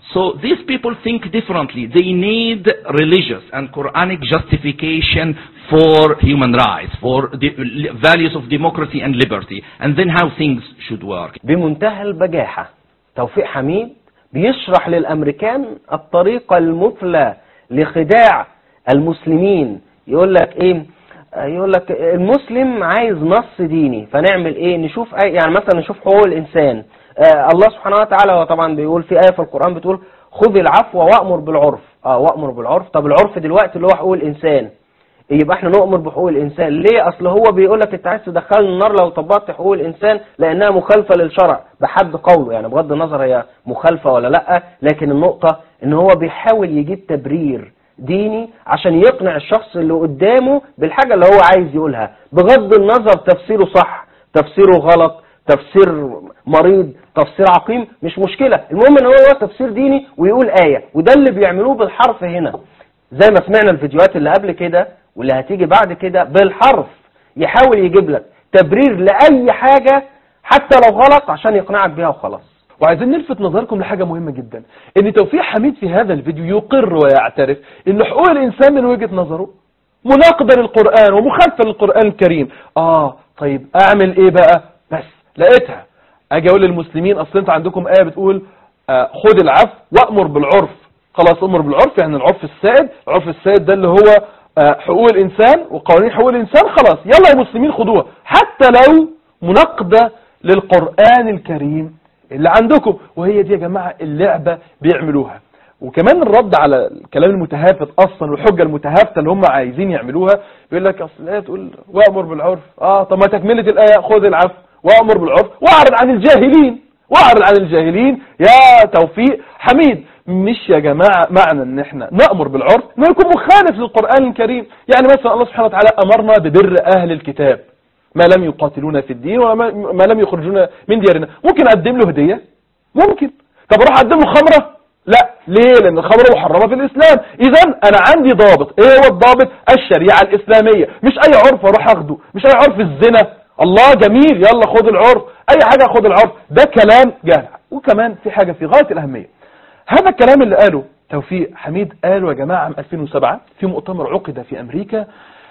So these people think differently. They need religious and Quranic justification for human rights, for the values of democracy and liberty, and then how things should work. بمنتهى البجاحة توفيق حميد بيشرح للأمريكان الطريقة المثلى لخداع المسلمين يقول لك ايه آه، يقول لك المسلم عايز نص ديني فنعمل ايه نشوف أي يعني مثلا نشوف حقوق الانسان آه، الله سبحانه وتعالى هو طبعا بيقول في آية في القرآن بتقول خذ العفو وأمر بالعرف اه وأمر بالعرف طب العرف دلوقتي اللي هو حقوق الإنسان يبقى احنا نؤمر بحقوق الانسان ليه اصل هو بيقول لك انت عايز تدخلني النار لو طبقت حقوق الانسان لانها مخالفه للشرع بحد قوله يعني بغض النظر هي مخالفه ولا لا لكن النقطه ان هو بيحاول يجيب تبرير ديني عشان يقنع الشخص اللي قدامه بالحاجه اللي هو عايز يقولها بغض النظر تفسيره صح تفسيره غلط تفسير مريض تفسير عقيم مش مشكله المهم ان هو هو تفسير ديني ويقول ايه وده اللي بيعملوه بالحرف هنا زي ما سمعنا الفيديوهات اللي قبل كده واللي هتيجي بعد كده بالحرف يحاول يجيب لك تبرير لأي حاجة حتى لو غلط عشان يقنعك بيها وخلاص وعايزين نلفت نظركم لحاجة مهمة جدا ان توفيق حميد في هذا الفيديو يقر ويعترف ان حقوق الانسان من وجهة نظره مناقضة للقرآن ومخالفة للقرآن الكريم اه طيب اعمل ايه بقى بس لقيتها اجي اقول للمسلمين اصل انتوا عندكم ايه بتقول آه خد العفو وامر بالعرف خلاص امر بالعرف يعني العرف السائد العرف السائد ده اللي هو آه حقوق الانسان وقوانين حقوق الانسان خلاص يلا يا مسلمين خدوها حتى لو مناقضة للقرآن الكريم اللي عندكم وهي دي يا جماعة اللعبة بيعملوها وكمان الرد على الكلام المتهافت اصلا والحجه المتهافته اللي هم عايزين يعملوها بيقول لك اصل الايه تقول وامر بالعرف اه طب ما تكمله الايه خذ العفو وامر بالعرف واعرض عن الجاهلين واعرض عن الجاهلين يا توفيق حميد مش يا جماعه معنى ان احنا نامر بالعرف انه يكون مخالف للقران الكريم يعني مثلا الله سبحانه وتعالى امرنا ببر اهل الكتاب ما لم يقاتلونا في الدين وما ما لم يخرجونا من ديارنا ممكن اقدم له هديه ممكن طب اروح اقدم له خمره لا ليه لان الخمر محرمه في الاسلام اذا انا عندي ضابط ايه هو الضابط الشريعه الاسلاميه مش اي عرف اروح اخده مش اي عرف الزنا الله جميل يلا خد العرف اي حاجه خد العرف ده كلام جهل وكمان في حاجه في غايه الاهميه هذا الكلام اللي قاله توفيق حميد قاله يا جماعه عام 2007 في مؤتمر عقد في امريكا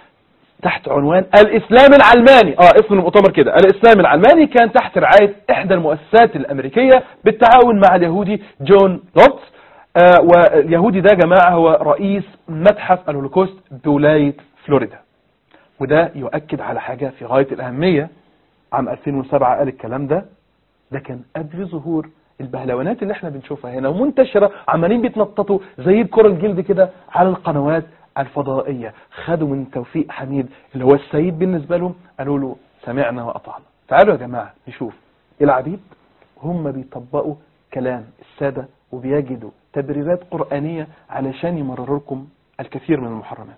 تحت عنوان الإسلام العلماني اه اسم المؤتمر كده الإسلام العلماني كان تحت رعاية إحدى المؤسسات الأمريكية بالتعاون مع اليهودي جون لوتس آه واليهودي ده يا جماعة هو رئيس متحف الهولوكوست بولاية فلوريدا وده يؤكد على حاجة في غاية الأهمية عام 2007 قال الكلام ده ده كان قبل ظهور البهلوانات اللي احنا بنشوفها هنا ومنتشرة عمالين بيتنططوا زي الكرة الجلد كده على القنوات الفضائية خدوا من توفيق حميد اللي هو السيد بالنسبة لهم قالوا له سمعنا وأطعنا تعالوا يا جماعة نشوف العبيد هم بيطبقوا كلام السادة وبيجدوا تبريرات قرآنية علشان يمرروا لكم الكثير من المحرمات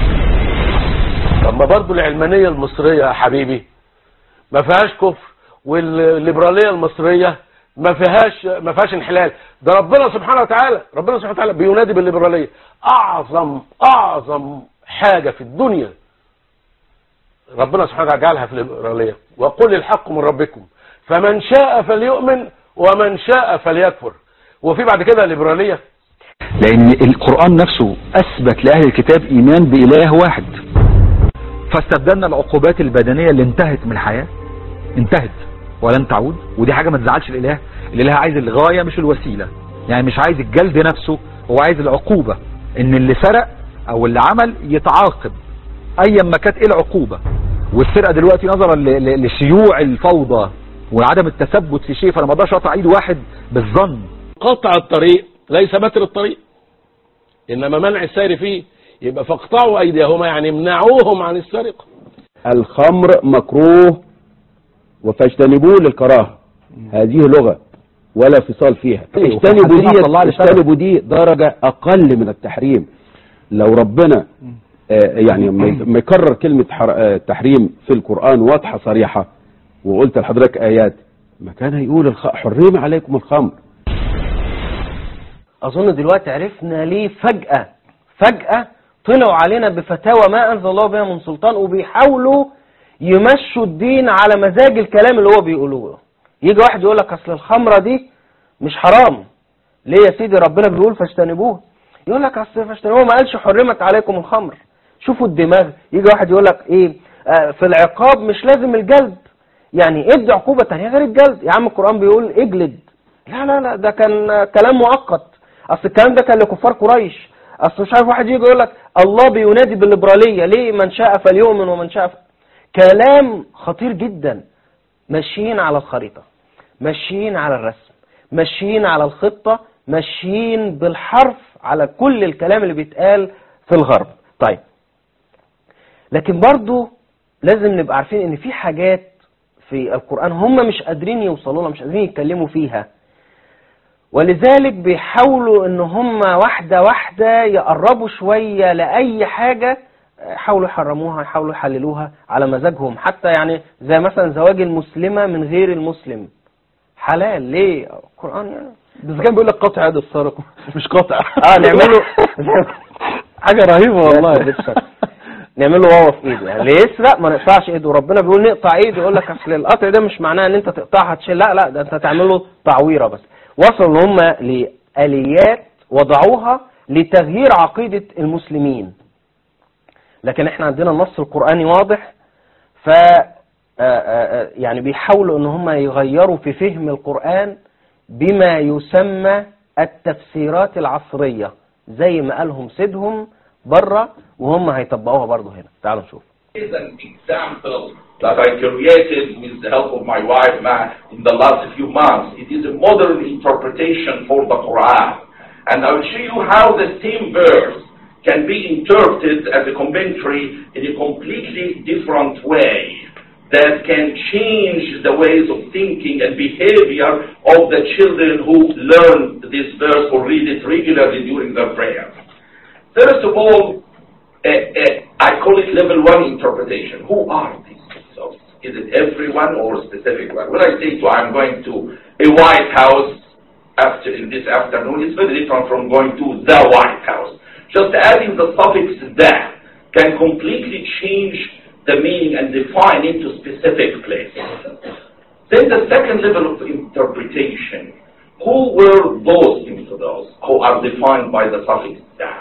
طب ما برضه العلمانية المصرية يا حبيبي ما فيهاش كفر والليبرالية المصرية ما فيهاش ما فيهاش انحلال ده ربنا سبحانه وتعالى ربنا سبحانه وتعالى بينادي بالليبرالية اعظم اعظم حاجة في الدنيا ربنا سبحانه وتعالى جعلها في الليبرالية وقل الحق من ربكم فمن شاء فليؤمن ومن شاء فليكفر وفي بعد كده الليبرالية لان القرآن نفسه اثبت لاهل الكتاب ايمان باله واحد فاستبدلنا العقوبات البدنية اللي انتهت من الحياة انتهت ولن تعود ودي حاجة ما تزعلش الاله الاله عايز الغاية مش الوسيلة يعني مش عايز الجلد نفسه هو عايز العقوبة ان اللي سرق او اللي عمل يتعاقب ايا ما كانت ايه العقوبة والسرقة دلوقتي نظرا ل- ل- لشيوع الفوضى وعدم التثبت في شيء فانا ما اقدرش اقطع ايد واحد بالظن قطع الطريق ليس متر الطريق انما منع السير فيه يبقى فاقطعوا ايديهما يعني امنعوهم عن السرقة الخمر مكروه فاجتنبوه للكراهه هذه لغة ولا فصال فيها اجتنبوا دي اجتنبوا دي درجة اقل من التحريم لو ربنا آه، يعني ما ي- ما يكرر كلمة حر- آه، تحريم في القرآن واضحة صريحة وقلت لحضرتك آيات ما كان هيقول الخ... حرم عليكم الخمر اظن دلوقتي عرفنا ليه فجأة فجأة طلعوا علينا بفتاوى ما انزل الله بها من سلطان وبيحاولوا يمشوا الدين على مزاج الكلام اللي هو بيقولوه يجي واحد يقول لك اصل الخمرة دي مش حرام ليه يا سيدي ربنا بيقول فاجتنبوه يقول لك اصل فاجتنبوه ما قالش حرمت عليكم الخمر شوفوا الدماغ يجي واحد يقول لك ايه آه في العقاب مش لازم الجلد يعني ادي عقوبة تانية غير الجلد يا عم القرآن بيقول اجلد لا لا لا ده كان آه، كلام مؤقت اصل الكلام ده كان لكفار قريش اصل مش عارف واحد يجي يقول لك الله بينادي بالليبرالية ليه من شاء فليؤمن ومن شاء ف... كلام خطير جدا ماشيين على الخريطة ماشيين على الرسم ماشيين على الخطة ماشيين بالحرف على كل الكلام اللي بيتقال في الغرب طيب لكن برضو لازم نبقى عارفين ان في حاجات في القرآن هم مش قادرين يوصلوا لها مش قادرين يتكلموا فيها ولذلك بيحاولوا ان هم واحدة واحدة يقربوا شوية لأي حاجة يحاولوا يحرموها يحاولوا يحللوها على مزاجهم حتى يعني زي مثلا زواج المسلمة من غير المسلم حلال ليه القرآن يعني بس كان بيقول لك قطع يد السارق مش قطع اه نعمله حاجة رهيبة والله نعمل له واوا في ايده يعني اللي يسرق ما نقطعش ايده وربنا بيقول نقطع ايده يقول لك اصل القطع ده مش معناه ان انت تقطعها تشيل لا لا ده انت تعمل له تعويره بس وصلوا ان هم لاليات وضعوها لتغيير عقيده المسلمين لكن احنا عندنا النص القراني واضح ف آه، آه، آه، يعني بيحاولوا ان هم يغيروا في فهم القران بما يسمى التفسيرات العصريه زي ما قالهم سيدهم بره وهم هيطبقوها برضه هنا تعالوا نشوف is an example that I created with the help of my wife Ma in the last few months. It is a modern interpretation for the Quran. And I will show you how the same verse can be interpreted as a commentary in a completely different way that can change the ways of thinking and behavior of the children who learn this verse or read it regularly during their prayers. First of all, uh, uh, I call it level one interpretation. Who are these souls? Is it everyone or a specific one? When I say to I'm going to a White House after in this afternoon, it's very different from going to the White House. Just adding the suffix that can completely change the meaning and define into specific places. Then the second level of interpretation. Who were those infidels who are defined by the suffix that?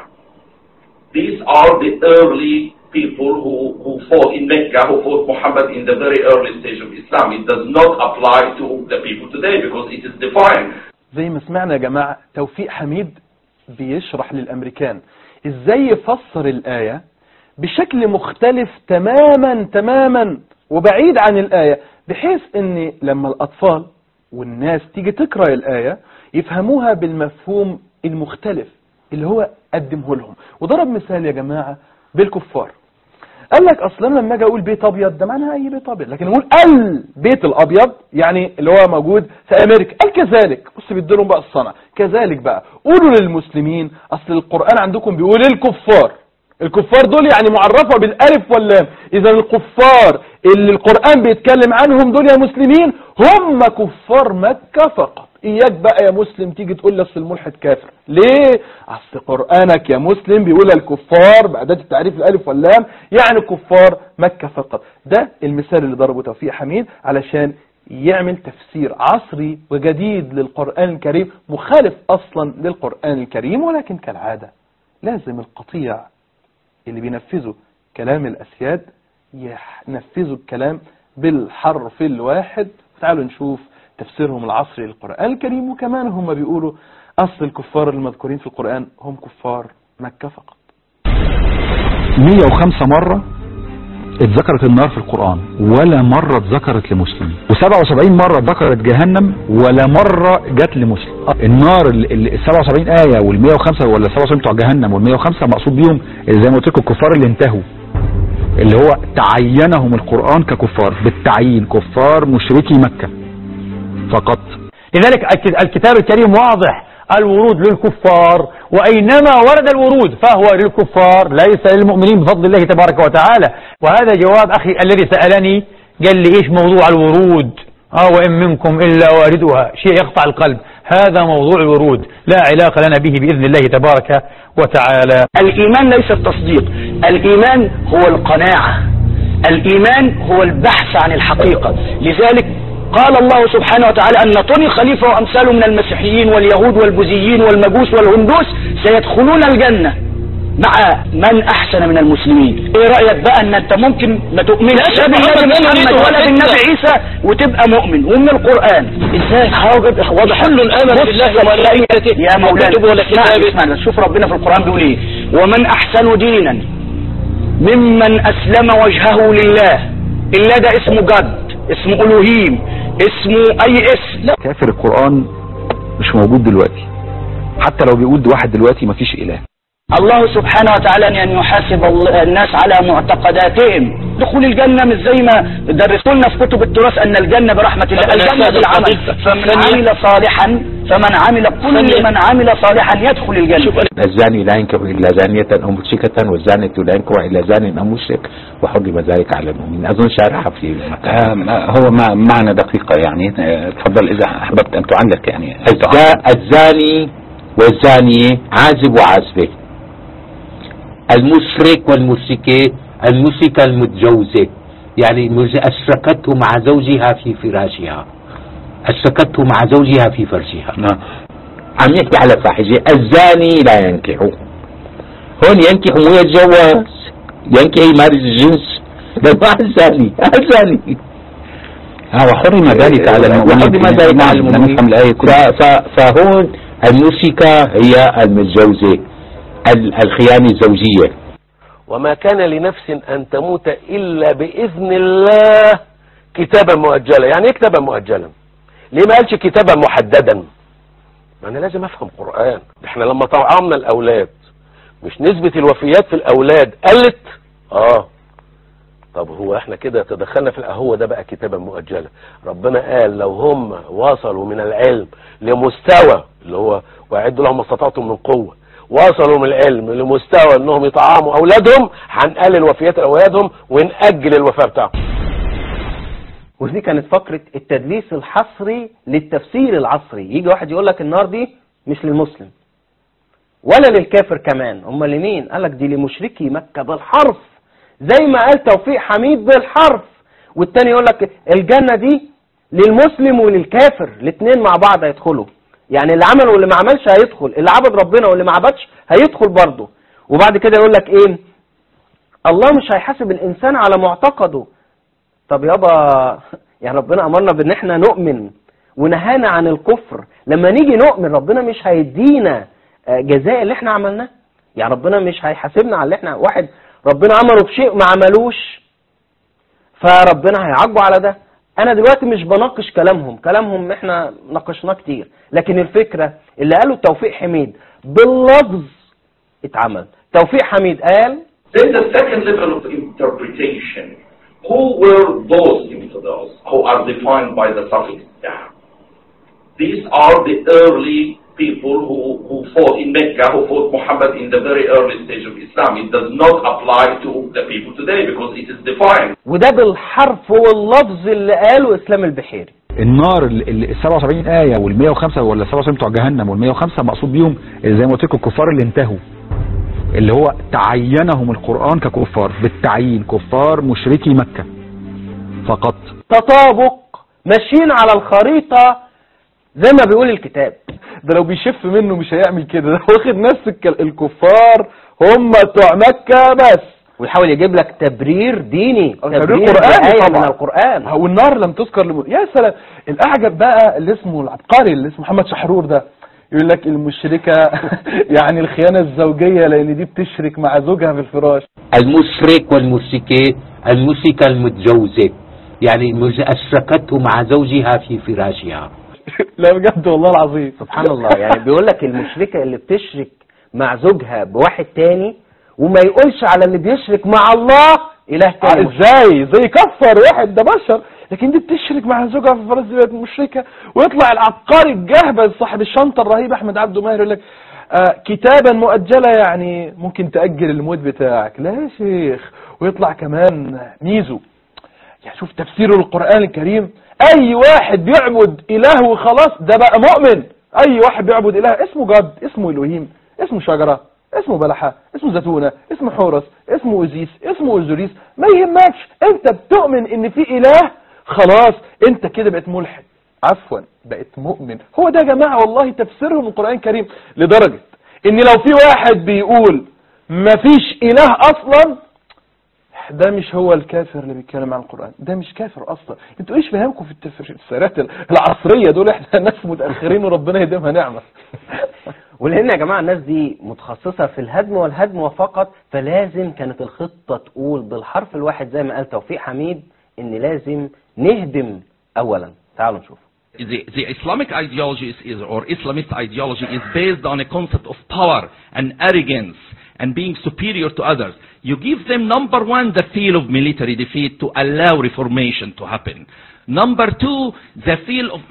These are the early people who, who fought in Mecca, who fought Muhammad in the very early stage of Islam. It does not apply to the people today because it is defined. زي ما سمعنا يا جماعة توفيق حميد بيشرح للأمريكان ازاي يفسر الآية بشكل مختلف تماما تماما وبعيد عن الآية بحيث ان لما الأطفال والناس تيجي تقرأ الآية يفهموها بالمفهوم المختلف اللي هو قدمه لهم وضرب مثال يا جماعة بالكفار قال لك اصلا لما اجي اقول بيت ابيض ده معناها اي بيت ابيض لكن اقول البيت الابيض يعني اللي هو موجود في امريكا قال كذلك بص بيديلهم بقى الصنع كذلك بقى قولوا للمسلمين اصل القران عندكم بيقول الكفار الكفار دول يعني معرفة بالالف واللام اذا الكفار اللي القرآن بيتكلم عنهم دول يا مسلمين هم كفار مكة فقط اياك بقى يا مسلم تيجي تقول لي اصل الملحد كافر ليه اصل قرآنك يا مسلم بيقول الكفار بأداة التعريف الالف واللام يعني كفار مكة فقط ده المثال اللي ضربه توفيق حميد علشان يعمل تفسير عصري وجديد للقرآن الكريم مخالف اصلا للقرآن الكريم ولكن كالعادة لازم القطيع اللي بينفذوا كلام الأسياد ينفذوا الكلام بالحرف الواحد تعالوا نشوف تفسيرهم العصري للقرآن الكريم وكمان هم بيقولوا أصل الكفار المذكورين في القرآن هم كفار مكة فقط 105 مرة اتذكرت النار في القرآن ولا مرة اتذكرت لمسلم و77 مرة ذكرت جهنم ولا مرة جت لمسلم النار ال 77 آية وال 105 ولا 77 بتوع جهنم وال 105 مقصود بيهم زي ما قلت لكم الكفار اللي انتهوا اللي هو تعينهم القرآن ككفار بالتعيين كفار مشركي مكة فقط لذلك الك- الكتاب الكريم واضح الورود للكفار وأينما ورد الورود فهو للكفار ليس للمؤمنين بفضل الله تبارك وتعالى وهذا جواب أخي الذي سألني قال لي إيش موضوع الورود آه وإن منكم إلا واردها شيء يقطع القلب هذا موضوع الورود لا علاقة لنا به بإذن الله تبارك وتعالى الإيمان ليس التصديق الإيمان هو القناعة الإيمان هو البحث عن الحقيقة لذلك قال الله سبحانه وتعالى أن طني خليفة وأمثاله من المسيحيين واليهود والبوذيين والمجوس والهندوس سيدخلون الجنة مع من أحسن من المسلمين ايه رأيك بقى ان انت ممكن ما تؤمنش يا لا بالنبي محمد، أنا محمد أريد ولا أن بالنبي أنت- عيسى وتبقى مؤمن ومن القرآن ازاي واضح واضح كل آمن بص بالله صدقني وملائكته يا مولانا وكتبه اسمعني وكتابه. اسمعني شوف ربنا في القرآن بيقول ايه ومن احسن دينا ممن اسلم وجهه لله الا ده اسمه جد اسمه الوهيم اسمه اي اسم لا كافر القرآن مش موجود دلوقتي حتى لو بيقول واحد دلوقتي مفيش إله الله سبحانه وتعالى أن يحاسب ال- الناس على معتقداتهم دخول الجنة مش زي ما درسوا لنا في كتب التراث أن الجنة برحمة الله أنا الجنة أستاذ بالعمل الفضيل. فمن ثانية. عمل صالحا فمن عمل كل ثانية. من عمل صالحا يدخل الجنة الزاني لا ينكح إلا زانية أو مشركة والزانية لا ينكح إلا زان أو مشرك وحرم ذلك على المؤمنين أظن شارحها في المكان هو ما معنى دقيقة يعني آه، تفضل إذا أحببت أن تعلق يعني الزا- الزاني والزانية عازب وعازبة المشرك والمشركة المشركة المتجوزة يعني مز- أشركته مع زوجها في فراشها أشركته مع زوجها في فرشها نعم عم يحكي على فاحشة الزاني لا ينكح هون ينكح مو يتجوز ينكح يمارس الجنس ده ما الزاني الزاني اه وحرم ذلك على المؤمنين وحرم ذلك على المؤمنين نفهم الآية كلها فهون المشركة هي المتجوزة ال- الخيانة الزوجية وما كان لنفس أن تموت إلا بإذن الله كتابا مؤجلا يعني ايه كتابا مؤجلا ليه ما قالش كتابا محددا ما انا لازم افهم قرآن احنا لما طعمنا الاولاد مش نسبة الوفيات في الاولاد قلت اه طب هو احنا كده تدخلنا في هو ده بقى كتابا مؤجلة ربنا قال لو هم وصلوا من العلم لمستوى اللي هو واعدوا لهم ما استطعتم من قوة وصلوا من العلم لمستوى انهم يطعموا اولادهم هنقلل وفيات اولادهم ونأجل الوفاة بتاعهم ودي كانت فقرة التدليس الحصري للتفسير العصري يجي واحد يقول لك النار دي مش للمسلم ولا للكافر كمان امال لمين قال لك دي لمشركي مكة بالحرف زي ما قال توفيق حميد بالحرف والتاني يقول لك الجنة دي للمسلم وللكافر الاثنين مع بعض هيدخلوا يعني اللي عمل واللي ما عملش هيدخل اللي عبد ربنا واللي ما عبدش هيدخل برضه وبعد كده يقول لك ايه الله مش هيحاسب الانسان على معتقده طب يابا يعني ربنا امرنا بان احنا نؤمن ونهانا عن الكفر لما نيجي نؤمن ربنا مش هيدينا آه، جزاء اللي احنا عملناه يعني ربنا مش هيحاسبنا على اللي احنا واحد ربنا امره بشيء ما عملوش فربنا هيعاقبه على ده انا دلوقتي مش بناقش كلامهم كلامهم احنا ناقشناه كتير لكن الفكرة اللي قاله توفيق حميد باللفظ اتعمل توفيق حميد قال Then the second level of interpretation, who were those infidels who are defined by the suffix down? These are the early people who, who fought in Mecca, who fought Muhammad in the very early stage of Islam. It does not apply to the people today because it is defined. وده بالحرف واللفظ اللي قاله اسلام البحيري النار ال ال- ال 77 آية وال 105 ولا 77 بتوع جهنم وال 105 مقصود بيهم اللي زي ما قلت لكم الكفار اللي انتهوا اللي هو تعينهم القرآن ككفار بالتعيين كفار مشركي مكة فقط تطابق ماشيين على الخريطة زي ما بيقول الكتاب ده لو بيشف منه مش هيعمل كده ده واخد نفس الك- الكفار هم بتوع مكة بس ويحاول يجيب لك تبرير ديني تبرير قرآني بآية طبعا من القرآن والنار لم تذكر لم... يا سلام الأعجب بقى اللي اسمه العبقري اللي اسمه محمد شحرور ده يقول لك المشركة يعني الخيانة الزوجية لأن دي بتشرك مع زوجها في الفراش المشرك والمشركة المشركة المتجوزة يعني مز- أشركته مع زوجها في فراشها لا بجد والله العظيم سبحان الله يعني بيقول لك المشركة اللي بتشرك مع زوجها بواحد تاني وما يقولش على اللي بيشرك مع الله إله تاني مشرك. ازاي زي كفر واحد ده بشر لكن دي بتشرك مع زوجها في فرس بقت مشركة ويطلع العبقري الجهبذ صاحب الشنطة الرهيب احمد عبده ماهر يقول لك آه كتابا مؤجلة يعني ممكن تأجل الموت بتاعك لا يا شيخ ويطلع كمان ميزو يعني شوف تفسيره للقرآن الكريم اي واحد بيعبد اله وخلاص ده بقى مؤمن اي واحد بيعبد اله اسمه جد اسمه الوهيم اسمه شجرة اسمه بلحة اسمه زيتونة اسمه حورس اسمه اوزيس اسمه اوزوريس ما يهمكش انت بتؤمن ان في اله خلاص انت كده بقيت ملحد عفوا بقيت مؤمن هو ده يا جماعة والله تفسيرهم القرآن الكريم لدرجة ان لو في واحد بيقول مفيش اله اصلا ده مش هو الكافر اللي بيتكلم عن القرآن ده مش كافر اصلا انتوا ايش فهمكم في التفسيرات العصرية دول احنا ناس متأخرين وربنا يديمها نعمة ولان يا جماعه الناس دي متخصصه في الهدم والهدم فقط فلازم كانت الخطه تقول بالحرف الواحد زي ما قال توفيق حميد ان لازم نهدم اولا تعالوا نشوف The, the Islamic ideology is, is, or Islamist ideology is based on a concept of power and arrogance and being superior to others. You give them, number one, the feel of military defeat to allow reformation to happen. Number two, the feel of...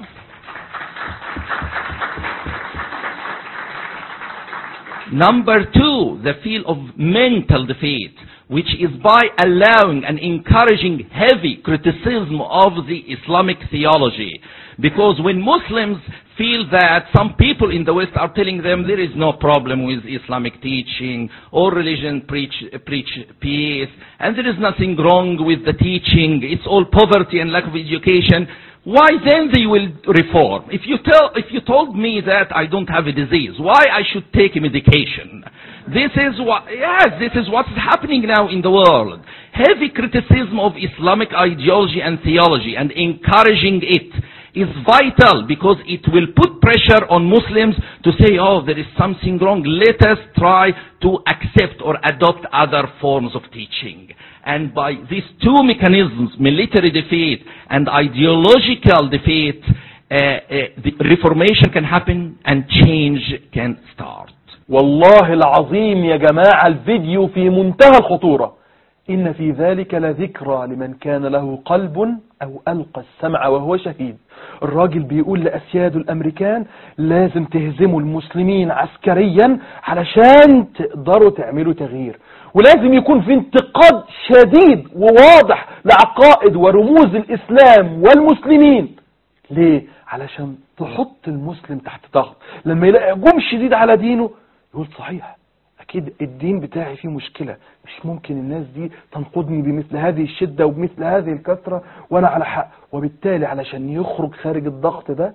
Number two, the feel of mental defeat, which is by allowing and encouraging heavy criticism of the Islamic theology. Because when Muslims feel that some people in the West are telling them there is no problem with Islamic teaching or religion preach, preach peace and there is nothing wrong with the teaching, it's all poverty and lack of education, why then they will reform? If you tell, if you told me that I don't have a disease, why I should take a medication? This is what, yes, this is what's happening now in the world. Heavy criticism of Islamic ideology and theology and encouraging it is vital because it will put pressure on Muslims to say, oh, there is something wrong. Let us try to accept or adopt other forms of teaching. And by these two mechanisms, military defeat and ideological defeat, uh, uh, the reformation can happen and change can start. والله العظيم يا جماعة الفيديو في منتهى الخطورة إن في ذلك لذكرى لمن كان له قلب أو ألقى السمع وهو شهيد الراجل بيقول لأسياد الأمريكان لازم تهزموا المسلمين عسكريا علشان تقدروا تعملوا تغيير ولازم يكون في انتقاد شديد وواضح لعقائد ورموز الإسلام والمسلمين ليه؟ علشان تحط المسلم تحت ضغط لما يلاقي هجوم شديد على دينه يقول صحيح أكيد الدين بتاعي فيه مشكلة مش ممكن الناس دي تنقضني بمثل هذه الشدة وبمثل هذه الكثرة وأنا على حق وبالتالي علشان يخرج خارج الضغط ده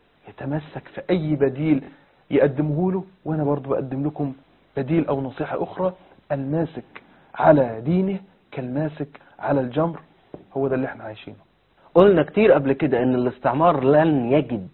يتمسك في أي بديل يقدمه له وأنا برضو بقدم لكم بديل أو نصيحة أخرى الماسك على دينه كالماسك على الجمر هو ده اللي احنا عايشينه قلنا كتير قبل كده ان الاستعمار لن يجد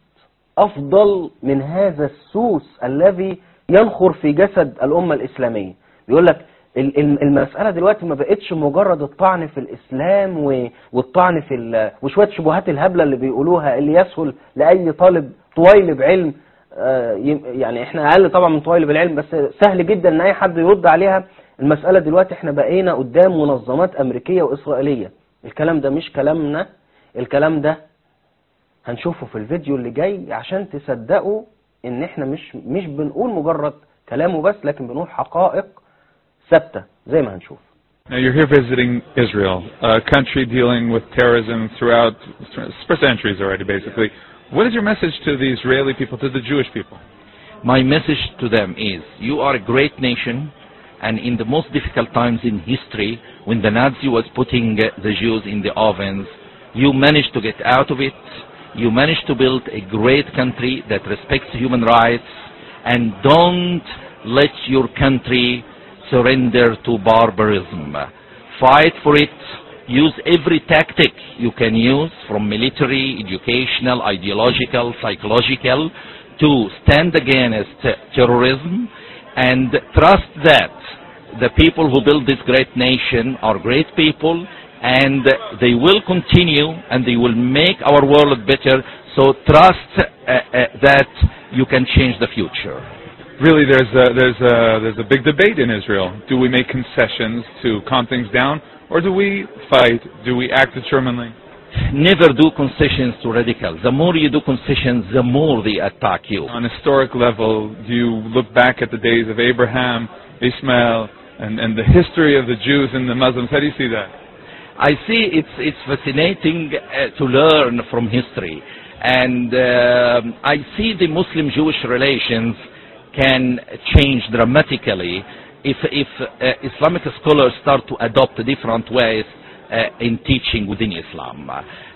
افضل من هذا السوس الذي ينخر في جسد الامة الاسلامية بيقول لك ال- ال- المسألة دلوقتي ما بقتش مجرد الطعن في الاسلام و- والطعن في ال- وشوية شبهات الهبلة اللي بيقولوها اللي يسهل لأي طالب طويلب علم آه، يم- يعني احنا اقل طبعا من طويلب العلم بس سهل جدا ان اي حد يرد عليها المسألة دلوقتي احنا بقينا قدام منظمات امريكية واسرائيلية الكلام ده مش كلامنا الكلام ده هنشوفه في الفيديو اللي جاي عشان تصدقوا ان احنا مش مش بنقول مجرد كلامه بس لكن بنقول حقائق ثابته زي ما هنشوف Now you're here visiting Israel, a country dealing with terrorism throughout for centuries already, basically. What is your message to the Israeli people, to the Jewish people? My message to them is, you are a great nation, and in the most difficult times in history, when the Nazi was putting uh, the Jews in the ovens, you managed to get out of it. You managed to build a great country that respects human rights, and don't let your country surrender to barbarism. Fight for it. Use every tactic you can use from military, educational, ideological, psychological to stand against uh, terrorism and trust that the people who build this great nation are great people and they will continue and they will make our world better. So trust uh, uh, that you can change the future. Really, there's a, there's a, there's a big debate in Israel. Do we make concessions to calm things down, or do we fight? Do we act determinedly? Never do concessions to radicals. The more you do concessions, the more they attack you. On a historic level, do you look back at the days of Abraham, Ishmael, and, and the history of the Jews and the Muslims? How do you see that? I see it's it's fascinating uh, to learn from history, and um I see the Muslim-Jewish relations can change dramatically if if uh, Islamic scholars start to adopt different ways uh, in teaching within Islam.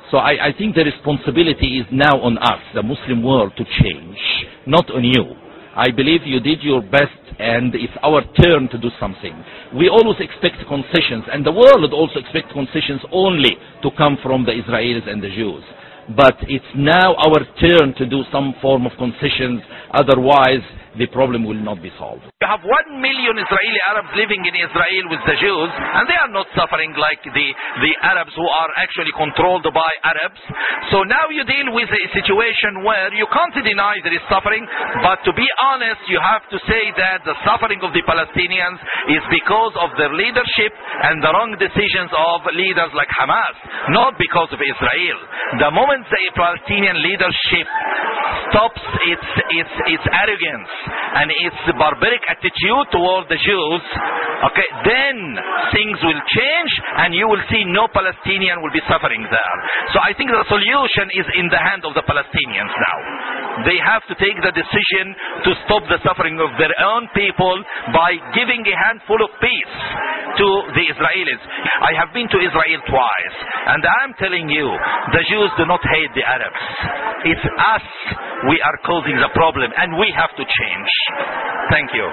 So I, I think the responsibility is now on us, the Muslim world, to change, not on you. I believe you did your best and it's our turn to do something. We always expect concessions and the world also expects concessions only to come from the Israelis and the Jews. But it's now our turn to do some form of concessions, otherwise the problem will not be solved. You have one million Israeli Arabs living in Israel with the Jews, and they are not suffering like the, the Arabs who are actually controlled by Arabs. So now you deal with a situation where you can't deny there is suffering, but to be honest, you have to say that the suffering of the Palestinians is because of their leadership and the wrong decisions of leaders like Hamas, not because of Israel. The moment the Palestinian leadership stops its, its, its arrogance and its barbaric attitude toward the Jews, okay, then things will change and you will see no Palestinian will be suffering there. So I think the solution is in the hand of the Palestinians now. They have to take the decision to stop the suffering of their own people by giving a handful of peace to the Israelis. I have been to Israel twice and I'm telling you, the Jews do not hate the Arabs. It's us we are causing the problem and we have to change. Thank you.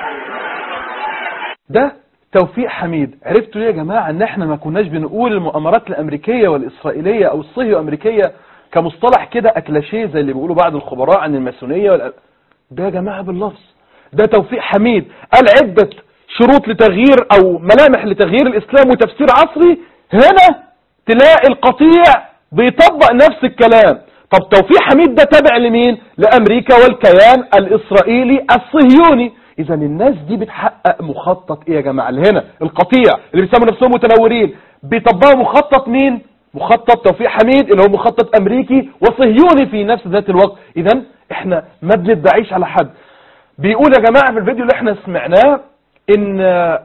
ده توفيق حميد عرفتوا ليه يا جماعة ان احنا ما كناش بنقول المؤامرات الامريكية والاسرائيلية او الصهيو امريكية كمصطلح كده اكلاشيه زي اللي بيقولوا بعض الخبراء عن الماسونية والأ... ده يا جماعة باللفظ ده توفيق حميد قال عدة شروط لتغيير او ملامح لتغيير الاسلام وتفسير عصري هنا تلاقي القطيع بيطبق نفس الكلام طب توفيق حميد ده تابع لمين لامريكا والكيان الاسرائيلي الصهيوني اذا الناس دي بتحقق مخطط ايه يا جماعه اللي هنا القطيع اللي بيسموا نفسهم متنورين بيطبقوا مخطط مين مخطط توفيق حميد اللي هو مخطط امريكي وصهيوني في نفس ذات الوقت اذا احنا ما بندعيش على حد بيقول يا جماعه في الفيديو اللي احنا سمعناه ان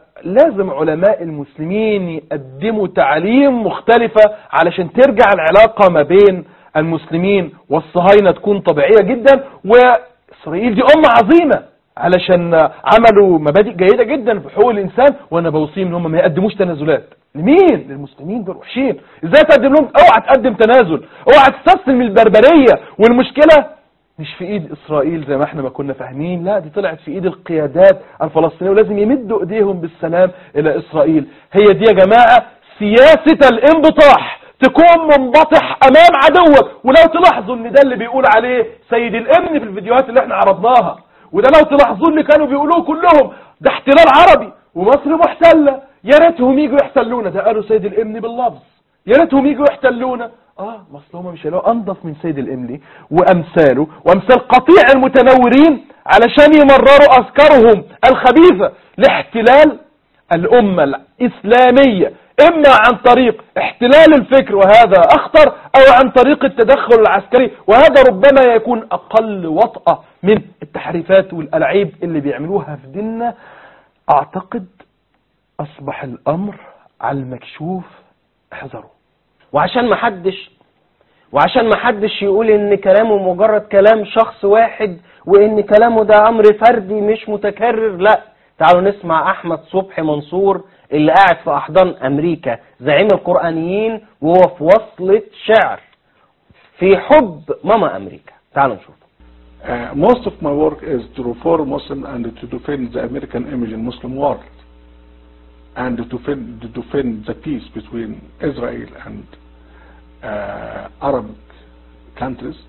لازم علماء المسلمين يقدموا تعليم مختلفة علشان ترجع العلاقة ما بين المسلمين والصهاينة تكون طبيعية جدا وإسرائيل دي أمة عظيمة علشان عملوا مبادئ جيدة جدا في حقوق الإنسان وأنا بوصيهم إن هم ما يقدموش تنازلات لمين؟ للمسلمين دول وحشين إزاي تقدم لهم؟ اوعى تقدم تنازل اوعى تستسلم للبربرية والمشكلة مش في ايد اسرائيل زي ما احنا ما كنا فاهمين لا دي طلعت في ايد القيادات الفلسطينية ولازم يمدوا ايديهم بالسلام الى اسرائيل هي دي يا جماعة سياسة الانبطاح تكون منبطح امام عدوك ولو تلاحظوا ان ده اللي بيقول عليه سيد الامن في الفيديوهات اللي احنا عرضناها وده لو تلاحظوا اللي كانوا بيقولوه كلهم ده احتلال عربي ومصر محتلة يا ريتهم يجوا يحتلونا ده قالوا سيد الامن باللفظ يا ريتهم يجوا يحتلونا اه ما اصل هم مش هيلاقوا انضف من سيد الاملي وامثاله وامثال قطيع المتنورين علشان يمرروا افكارهم الخبيثه لاحتلال الامه الاسلاميه اما عن طريق احتلال الفكر وهذا اخطر او عن طريق التدخل العسكري وهذا ربما يكون اقل وطأة من التحريفات والالعاب اللي بيعملوها في ديننا اعتقد اصبح الامر على المكشوف احذروا وعشان ما حدش وعشان ما حدش يقول ان كلامه مجرد كلام شخص واحد وان كلامه ده امر فردي مش متكرر لا تعالوا نسمع احمد صبحي منصور اللي قاعد في احضان امريكا زعيم القرآنيين وهو في وصلة شعر في حب ماما امريكا تعالوا نشوف Uh, most of my work is to reform Muslim and to defend the American image in Muslim world and to defend, to defend the peace between Israel and uh, Arab countries.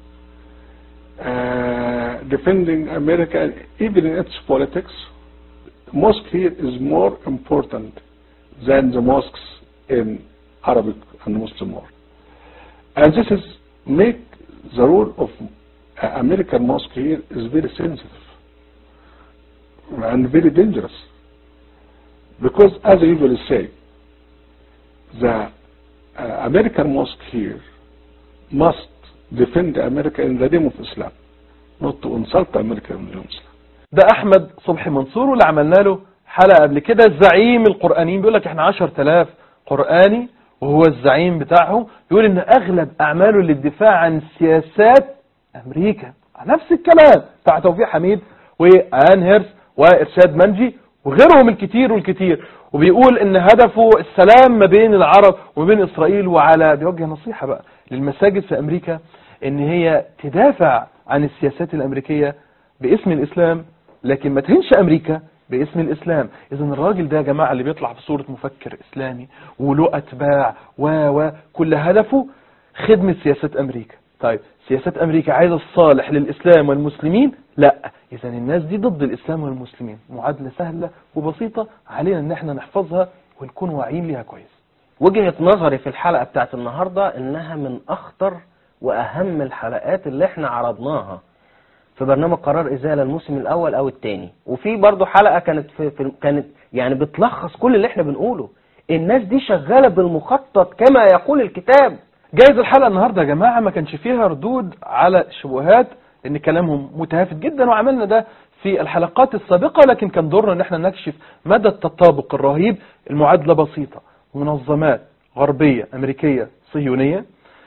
Uh, defending America, even in its politics, mosque here is more important than the mosques in Arabic and Muslim world. And this is make the role of uh, American mosque here is very sensitive and very dangerous. Because as I usually say, the uh, American mosque here must defend America in the name of Islam, not to insult America in the name of Islam. ده احمد صبحي منصور واللي عملنا له حلقة قبل كده الزعيم القرآنيين بيقول لك احنا 10000 قرآني وهو الزعيم بتاعهم يقول ان اغلب اعماله للدفاع عن سياسات امريكا نفس الكلام بتاع توفيق حميد وان هيرس وارشاد منجي وغيرهم الكتير والكتير وبيقول ان هدفه السلام ما بين العرب وما بين اسرائيل وعلى بيوجه نصيحة بقى للمساجد في أمريكا إن هي تدافع عن السياسات الأمريكية باسم الإسلام لكن ما تهنش أمريكا باسم الإسلام إذا الراجل ده يا جماعة اللي بيطلع في صورة مفكر إسلامي وله أتباع و و كل هدفه خدمة سياسات أمريكا طيب سياسات أمريكا عايزة الصالح للإسلام والمسلمين لا إذا الناس دي ضد الإسلام والمسلمين معادلة سهلة وبسيطة علينا إن احنا نحفظها ونكون واعيين ليها كويس وجهة نظري في الحلقة بتاعت النهاردة انها من اخطر واهم الحلقات اللي احنا عرضناها في برنامج قرار ازالة الموسم الاول او الثاني وفي برضو حلقة كانت في, في كانت يعني بتلخص كل اللي احنا بنقوله الناس دي شغالة بالمخطط كما يقول الكتاب جايز الحلقة النهاردة يا جماعة ما كانش فيها ردود على شبهات لان كلامهم متهافت جدا وعملنا ده في الحلقات السابقة لكن كان دورنا ان احنا نكشف مدى التطابق الرهيب المعادلة بسيطة منظمات غربية امريكية صهيونية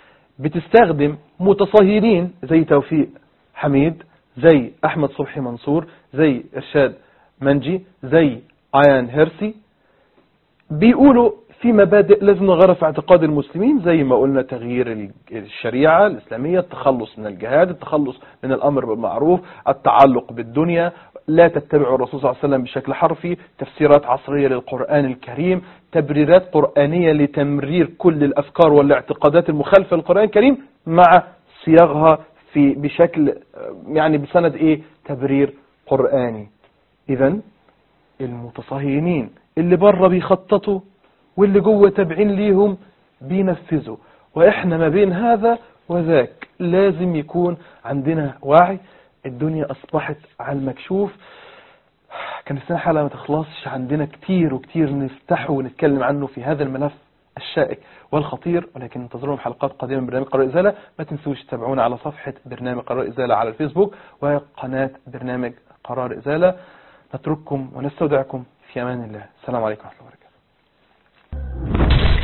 بتستخدم متصهينين زي توفيق حميد زي احمد صبحي منصور زي ارشاد منجي زي ايان هيرسي بيقولوا في مبادئ لازم نغيرها في اعتقاد المسلمين زي ما قلنا تغيير الشريعة الإسلامية التخلص من الجهاد التخلص من الأمر بالمعروف التعلق بالدنيا لا تتبع الرسول صلى الله عليه وسلم بشكل حرفي تفسيرات عصرية للقرآن الكريم تبريرات قرآنية لتمرير كل الأفكار والاعتقادات المخالفة للقرآن الكريم مع صياغها في بشكل يعني بسند ايه تبرير قرآني اذا المتصهينين اللي بره بيخططوا واللي جوه تابعين ليهم بينفذوا واحنا ما بين هذا وذاك لازم يكون عندنا وعي الدنيا اصبحت على المكشوف كان السنة حلقة ما تخلصش عندنا كتير وكتير نفتحه ونتكلم عنه في هذا الملف الشائك والخطير ولكن انتظرونا في حلقات قادمة من برنامج قرار إزالة ما تنسوش تتابعونا على صفحة برنامج قرار إزالة على الفيسبوك وقناة برنامج قرار إزالة نترككم ونستودعكم في أمان الله السلام عليكم ورحمة الله وبركاته